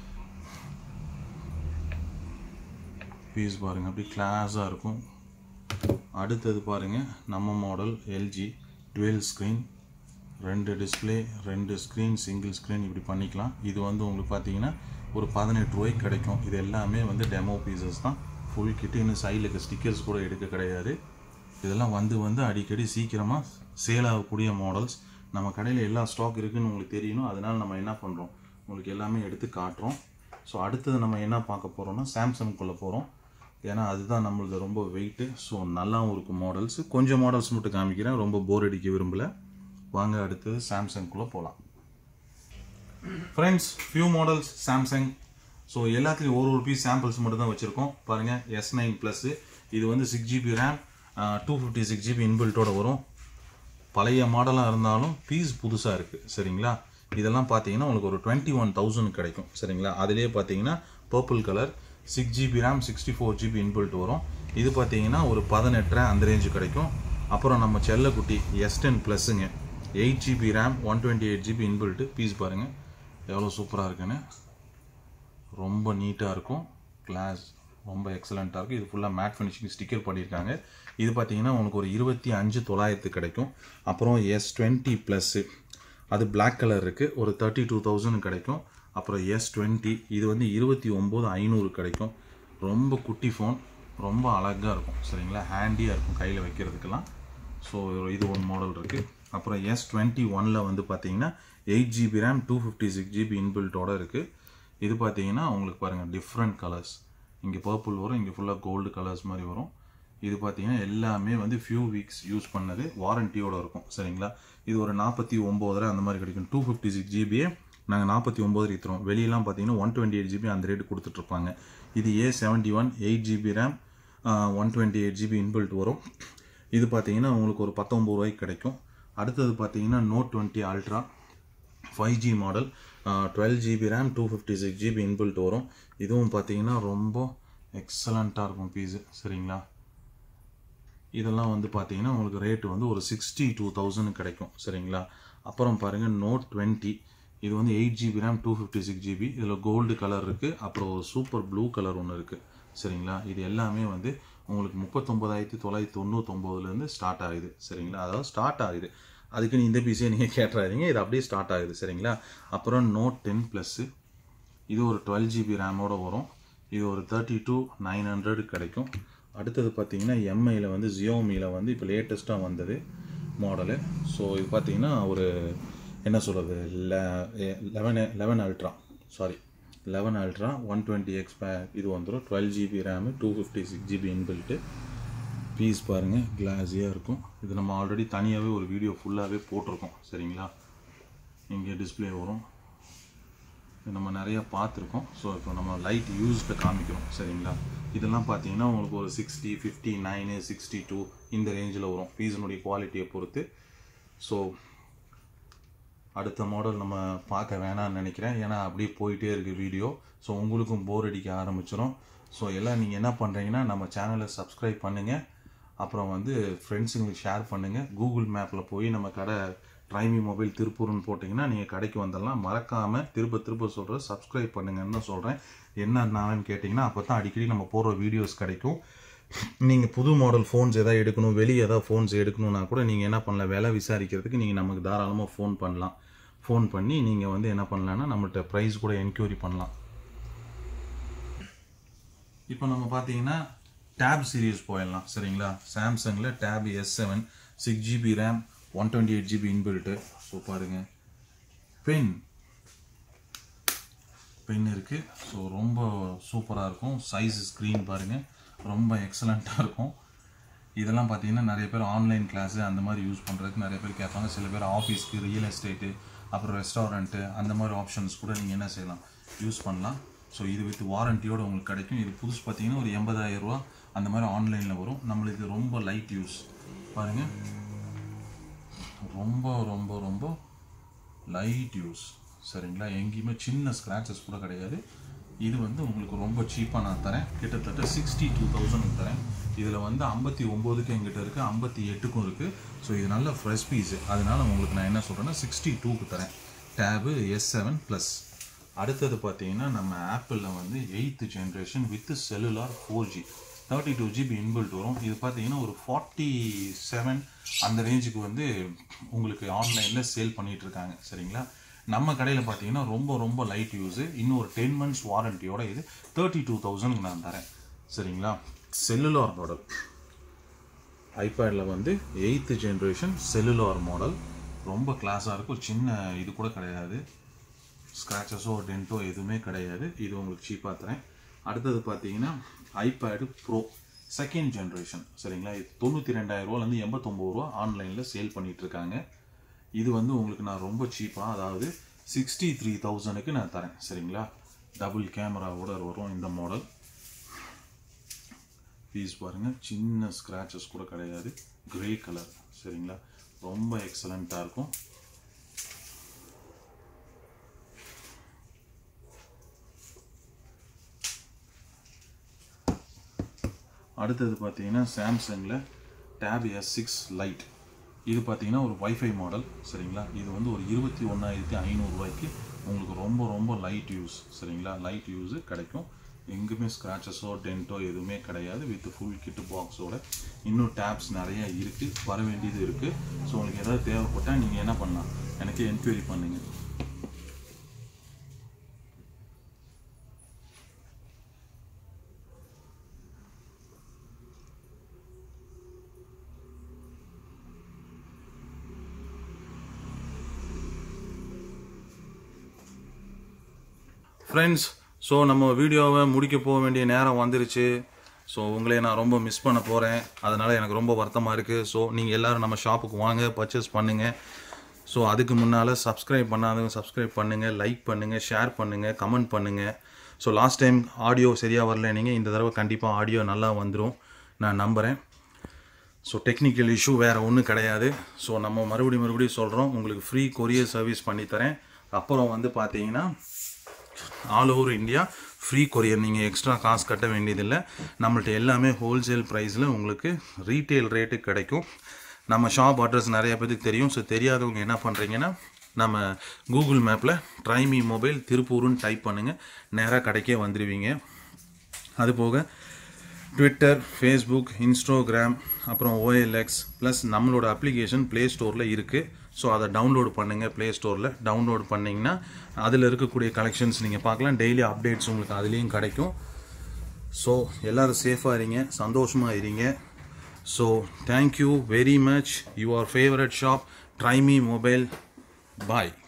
[SPEAKER 1] piece பாருங்கள் அப்படி கிளாஸாக இருக்கும் அடுத்தது பாருங்கள் நம்ம மாடல் எல்ஜி டுவெல் ஸ்க்ரீன் ரெண்டு டிஸ்பிளே ரெண்டு ஸ்க்ரீன் சிங்கிள் ஸ்க்ரீன் இப்படி பண்ணிக்கலாம் இது வந்து உங்களுக்கு பார்த்தீங்கன்னா ஒரு பதினெட்டு ரூபாய்க்கு கிடைக்கும் இது எல்லாமே வந்து டெமோ பீசஸ் தான் ஃபுல் கிட்டு இன்னும் சைடில் இருக்க ஸ்டிக்கர்ஸ் கூட எடுக்க கிடையாது இதெல்லாம் வந்து வந்து அடிக்கடி சீக்கிரமாக சேல் ஆகக்கூடிய மாடல்ஸ் நம்ம கடையில் எல்லா ஸ்டாக் இருக்குன்னு உங்களுக்கு தெரியணும் அதனால் நம்ம என்ன பண்ணுறோம் உங்களுக்கு எல்லாமே எடுத்து காட்டுறோம் ஸோ அடுத்தது நம்ம என்ன பார்க்க போகிறோம்னா சாம்சங்குள்ளே போகிறோம் ஏன்னா அதுதான் நம்மளது ரொம்ப வெயிட்டு ஸோ நல்லாவும் இருக்கும் மாடல்ஸ் கொஞ்சம் மாடல்ஸ் மட்டும் காமிக்கிறேன் ரொம்ப போர் அடிக்க விரும்பல வாங்க அடுத்தது சாம்சங்குள்ளே போகலாம் friends few models Samsung so எல்லாத்துலேயும் ஒரு ஒரு பீஸ் சாம்பிள்ஸ் மட்டும் தான் வச்சுருக்கோம் பாருங்கள் எஸ் நைன் ப்ளஸ்ஸு இது வந்து six GB RAM two fifty six GB இன்பில்ட்டோட வரும் பழைய மாடலாக இருந்தாலும் பீஸ் புதுசாக இருக்குது சரிங்களா இதெல்லாம் பார்த்தீங்கன்னா உங்களுக்கு ஒரு டுவெண்ட்டி ஒன் தௌசண்ட் கிடைக்கும் சரிங்களா அதிலே பார்த்தீங்கன்னா purple colour six GB RAM sixty four GB inbuilt வரும் இது பார்த்தீங்கன்னா ஒரு பதினெட்டரை அந்த ரேஞ்சு கிடைக்கும் அப்புறம் நம்ம செல்லக்குட்டி எஸ் டென் ப்ளஸ்ஸுங்க eight GB RAM one twenty eight GB inbuilt piece பாருங்கள் எவ்வளோ சூப்பராக இருக்குன்னு ரொம்ப நீட்டாக இருக்கும் கிளாஸ் ரொம்ப எக்ஸலண்ட்டாக இருக்கும் இது ஃபுல்லாக மேட் ஃபினிஷிங் ஸ்டிக்கர் பண்ணியிருக்காங்க இது பார்த்தீங்கன்னா உங்களுக்கு ஒரு இருபத்தி அஞ்சு தொள்ளாயிரத்து கிடைக்கும் அப்புறம் எஸ் டுவெண்ட்டி ப்ளஸ்ஸு அது Black கலர் இருக்குது ஒரு தேர்ட்டி டூ தௌசண்ட் கிடைக்கும் அப்புறம் எஸ் டுவெண்ட்டி இது வந்து இருபத்தி ஒம்பது ஐநூறு கிடைக்கும் ரொம்ப குட்டி ஃபோன் ரொம்ப அழகாக இருக்கும் சரிங்களா ஹேண்டியாக இருக்கும் கையில் வைக்கிறதுக்கெல்லாம் ஸோ இது ஒன் மாடல் இருக்குது அப்புறம் எஸ் டுவெண்ட்டி ஒனில் வந்து பார்த்தீங்கன்னா eight GB RAM two fifty six GB இன்பில்ட்டோட இருக்குது இது பார்த்தீங்கன்னா உங்களுக்கு பாருங்கள் டிஃப்ரெண்ட் கலர்ஸ் இங்கே பர்பிள் வரும் இங்கே ஃபுல்லாக கோல்டு கலர்ஸ் மாதிரி வரும் இது பார்த்தீங்கன்னா எல்லாமே வந்து ஃபியூ வீக்ஸ் யூஸ் பண்ணது வாரண்டியோட இருக்கும் சரிங்களா இது ஒரு நாற்பத்தி ஒம்போதரை அந்த மாதிரி கிடைக்கும் டூ ஃபிஃப்டி சிக்ஸ் ஜிபியே நாங்கள் நாற்பத்தி ஒம்பது தரோம் வெளியெல்லாம் பார்த்தீங்கன்னா ஒன் டுவெண்ட்டி எயிட் ஜிபி அந்த ரேட்டு கொடுத்துட்ருப்பாங்க இது A seventy one eight GB RAM one twenty eight GB inbuilt வரும் இது பார்த்தீங்கன்னா உங்களுக்கு ஒரு பத்தொம்பது ரூபாய்க்கு கிடைக்கும் அடுத்தது பார்த்தீங்கன்னா note twenty ultra five G model twelve GB RAM two fifty six GB inbuilt வரும் இதுவும் பார்த்தீங்கன்னா ரொம்ப எக்ஸலண்ட்டாக இருக்கும் பீஸு சரிங்களா இதெல்லாம் வந்து பார்த்தீங்கன்னா உங்களுக்கு ரேட்டு வந்து ஒரு சிக்ஸ்டி டூ தௌசண்ட் கிடைக்கும் சரிங்களா அப்புறம் பாருங்கள் நோட் டுவெண்ட்டி இது வந்து eight GB RAM two fifty six GB இதில் கோல்டு கலர் இருக்குது அப்புறம் ஒரு சூப்பர் ப்ளூ கலர் ஒன்று இருக்குது சரிங்களா இது எல்லாமே வந்து உங்களுக்கு முப்பத்தொம்பதாயிரத்தி தொள்ளாயிரத்தி தொண்ணூத்தொம்போதுலேருந்து ஸ்டார்ட் ஆகுது சரிங்களா அதாவது ஸ்டார்ட் ஆகுது அதுக்குன்னு இந்த பீஸே நீங்கள் கேட்டுறாதீங்க இது அப்படியே ஸ்டார்ட் ஆகுது சரிங்களா அப்புறம் நோட் டென் ப்ளஸ்ஸு இது ஒரு டுவெல் ஜிபி ரேமோட வரும் இது ஒரு தேர்ட்டி டூ நைன் ஹண்ட்ரட் கிடைக்கும் அடுத்தது பார்த்தீங்கன்னா எம்ஐயில் வந்து ஜியோமியில் வந்து இப்போ லேட்டஸ்ட்டாக வந்தது மாடலு ஸோ இது பார்த்தீங்கன்னா ஒரு என்ன சொல்கிறது eleven eleven ultra sorry eleven ultra one twenty X இது வந்துடும் twelve GB RAM two fifty six GB inbuilt piece பாருங்கள் கிளாஸியாக இருக்கும் இது நம்ம ஆல்ரெடி தனியாகவே ஒரு வீடியோ ஃபுல்லாகவே போட்டிருக்கோம் சரிங்களா இங்கே டிஸ்ப்ளே வரும் இது நம்ம நிறைய பார்த்துருக்கோம் ஸோ இப்போ நம்ம லைட் யூஸ்டு காமிக்கிறோம் சரிங்களா இதெல்லாம் பார்த்தீங்கன்னா உங்களுக்கு ஒரு sixty fifty nine sixty two இந்த ரேஞ்சில் வரும் பீஸினுடைய குவாலிட்டியை பொறுத்து ஸோ அடுத்த மாடல் நம்ம பார்க்க வேணாம்னு நினைக்கிறேன் ஏன்னா அப்படியே போயிட்டே இருக்குது வீடியோ ஸோ உங்களுக்கும் போர் அடிக்க ஆரம்பிச்சிடும் ஸோ எல்லாம் நீங்கள் என்ன பண்ணுறீங்கன்னா நம்ம சேனலை சப்ஸ்கிரைப் பண்ணுங்கள் அப்புறம் வந்து ஃப்ரெண்ட்ஸுங்களுக்கு ஷேர் பண்ணுங்கள் கூகுள் மேப்பில் போய் நம்ம கடை ட்ரைமி மொபைல் திருப்பூர்னு போட்டிங்கன்னா நீங்கள் கடைக்கு வந்துடலாம் மறக்காமல் திரும்ப திரும்ப சொல்கிறேன் சப்ஸ்கிரைப் பண்ணுங்கன்னு தான் சொல்கிறேன் என்ன நான் கேட்டிங்கன்னா அப்போ தான் அடிக்கடி நம்ம போடுற வீடியோஸ் கிடைக்கும் நீங்கள் புது மாடல் ஃபோன்ஸ் எதாவது எடுக்கணும் வெளியே எதாவது ஃபோன்ஸ் எடுக்கணும்னா கூட நீங்கள் என்ன பண்ணலாம் விலை விசாரிக்கிறதுக்கு நீங்கள் நமக்கு தாராளமாக ஃபோன் பண்ணலாம் ஃபோன் பண்ணி நீங்கள் வந்து என்ன பண்ணலான்னா நம்மள்ட்ட ப்ரைஸ் கூட என்கொயரி பண்ணலாம் இப்போ நம்ம பார்த்தீங்கன்னா டேப் சீரிஸ் போயிடலாம் சரிங்களா சாம்சங்கில் tab S seven six GB RAM one twenty eight GB inbuilt so பாருங்க பென் பென் இருக்குது ஸோ ரொம்ப சூப்பராக இருக்கும் சைஸ் ஸ்க்ரீன் பாருங்கள் ரொம்ப எக்ஸலண்ட்டாக இருக்கும் இதெல்லாம் பார்த்தீங்கன்னா நிறைய பேர் ஆன்லைன் கிளாஸு அந்த மாதிரி யூஸ் பண்ணுறதுக்கு நிறைய பேர் கேட்பாங்க சில பேர் ஆஃபீஸ்க்கு ரியல் எஸ்டேட்டு அப்புறம் ரெஸ்டாரண்ட்டு அந்த மாதிரி ஆப்ஷன்ஸ் கூட நீங்கள் என்ன செய்யலாம் யூஸ் பண்ணலாம் ஸோ இது வித் வாரண்டியோட உங்களுக்கு கிடைக்கும் இது புதுசு பார்த்தீங்கன்னா ஒரு எண்பதாயிரம் ரூபா அந்த மாதிரி ஆன்லைனில் வரும் நம்மளுக்கு ரொம்ப லைட் யூஸ் பாருங்கள் ரொம்ப ரொம்ப ரொம்ப லைட் யூஸ் சரிங்களா எங்கேயுமே சின்ன ஸ்க்ராச்சஸ் கூட கிடையாது இது வந்து உங்களுக்கு ரொம்ப சீப்பாக நான் தரேன் கிட்டத்தட்ட சிக்ஸ்டி டூ தௌசண்ட் தரேன் இதில் வந்து ஐம்பத்தி ஒம்போதுக்கு எங்கிட்ட இருக்குது ஐம்பத்தி எட்டுக்கும் இருக்குது ஸோ இது நல்ல ஃப்ரெஷ் பீஸு அதனால உங்களுக்கு நான் என்ன சொல்கிறேன்னா சிக்ஸ்டி டூக்கு தரேன் டேபு எஸ் செவன் ப்ளஸ் அடுத்தது பார்த்தீங்கன்னா நம்ம ஆப்பிளில் வந்து eighth generation with cellular four G thirty two GB inbuilt வரும் இது பார்த்தீங்கன்னா ஒரு ஃபார்ட்டி செவன் அந்த ரேஞ்சுக்கு வந்து உங்களுக்கு ஆன்லைனில் சேல் பண்ணிட்டு இருக்காங்க சரிங்களா நம்ம கடையில் பார்த்தீங்கன்னா ரொம்ப ரொம்ப லைட் யூஸு இன்னும் ஒரு டென் மந்த்ஸ் வாரண்டியோட இது தேர்ட்டி டூ தௌசண்ட்க்கு நான் தரேன் சரிங்களா செல்லுலார் மாடல் ஐபேடில் வந்து எயித்து ஜென்ரேஷன் செல்லுலார் மாடல் ரொம்ப கிளாஸாக இருக்கும் சின்ன இது கூட கிடையாது ஸ்க்ராச்சஸோ டென்ட்டோ எதுவுமே கிடையாது இது உங்களுக்கு சீப்பாக தரேன் அடுத்தது பார்த்தீங்கன்னா ஐபேடு ப்ரோ செகண்ட் ஜென்ரேஷன் சரிங்களா இது தொண்ணூற்றி ரெண்டாயிரரூவாலேருந்து எண்பத்தொம்பது ரூபா ஆன்லைனில் சேல் பண்ணிட்டு இருக்காங்க இது வந்து உங்களுக்கு நான் ரொம்ப சீப்பாக அதாவது சிக்ஸ்டி த்ரீ தௌசண்ட்க்கு நான் தரேன் சரிங்களா டபுள் கேமராவோட வரும் இந்த மாடல் பீஸ் பாருங்கள் சின்ன ஸ்க்ராச்சஸ் கூட கிடையாது கிரே கலர் சரிங்களா ரொம்ப எக்ஸலண்ட்டாக இருக்கும் அடுத்தது பார்த்தீங்கன்னா சாம்சங்கில் டேப் எஸ் சிக்ஸ் லைட் இது பார்த்தீங்கன்னா ஒரு வைஃபை மாடல் சரிங்களா இது வந்து ஒரு இருபத்தி ஒன்றாயிரத்தி ஐநூறுரூவாய்க்கு உங்களுக்கு ரொம்ப ரொம்ப லைட் யூஸ் சரிங்களா லைட் யூஸு கிடைக்கும் எங்குமே ஸ்க்ராச்சஸோ டென்ட்டோ எதுவுமே கிடையாது வித் ஃபுல் கிட்டு பாக்ஸோட இன்னும் டேப்ஸ் நிறைய இருக்குது வர வேண்டியது இருக்குது ஸோ உங்களுக்கு ஏதாவது தேவைப்பட்டால் நீங்கள் என்ன பண்ணலாம் எனக்கு என்கொயரி பண்ணுங்கள் ஃப்ரெண்ட்ஸ் ஸோ நம்ம வீடியோவை முடிக்க போக வேண்டிய நேரம் வந்துருச்சு ஸோ உங்களை நான் ரொம்ப மிஸ் பண்ண போகிறேன் அதனால் எனக்கு ரொம்ப வருத்தமாக இருக்குது ஸோ நீங்கள் எல்லோரும் நம்ம ஷாப்புக்கு வாங்க பர்ச்சேஸ் பண்ணுங்கள் ஸோ அதுக்கு முன்னால் சப்ஸ்கிரைப் பண்ணாதவங்க சப்ஸ்கிரைப் பண்ணுங்கள் லைக் பண்ணுங்கள் ஷேர் பண்ணுங்கள் கமெண்ட் பண்ணுங்கள் ஸோ லாஸ்ட் டைம் ஆடியோ சரியாக வரல நீங்கள் இந்த தடவை கண்டிப்பாக ஆடியோ நல்லா வந்துடும் நான் நம்புகிறேன் ஸோ டெக்னிக்கல் இஷ்யூ வேறு ஒன்றும் கிடையாது ஸோ நம்ம மறுபடியும் மறுபடியும் சொல்கிறோம் உங்களுக்கு ஃப்ரீ கொரியர் சர்வீஸ் பண்ணித்தரேன் அப்புறம் வந்து பார்த்தீங்கன்னா all over India free courier நீங்கள் எக்ஸ்ட்ரா காசு கட்ட வேண்டியதில்லை நம்மள்ட்ட எல்லாமே ஹோல்சேல் ப்ரைஸில் உங்களுக்கு ரீட்டெயில் ரேட்டு கிடைக்கும் நம்ம ஷாப் அட்ரஸ் நிறைய பேருக்கு தெரியும் ஸோ தெரியாதவங்க என்ன பண்ணுறீங்கன்னா நம்ம கூகுள் மேப்பில் ட்ரைமி மொபைல் திருப்பூர்னு டைப் பண்ணுங்கள் நேராக கடைக்கே வந்துடுவீங்க அது போக ட்விட்டர் ஃபேஸ்புக் இன்ஸ்டாகிராம் அப்புறம் ஓஎல்எக்ஸ் ப்ளஸ் நம்மளோட அப்ளிகேஷன் ப்ளே ஸ்டோரில் இருக்குது ஸோ அதை டவுன்லோட் பண்ணுங்கள் ப்ளே ஸ்டோரில் டவுன்லோட் பண்ணிங்கன்னா அதில் இருக்கக்கூடிய கலெக்ஷன்ஸ் நீங்கள் பார்க்கலாம் டெய்லி அப்டேட்ஸ் உங்களுக்கு அதுலேயும் கிடைக்கும் ஸோ எல்லோரும் சேஃபாக இருங்க சந்தோஷமாக இருங்க so thank you very much your favourite shop try me mobile bye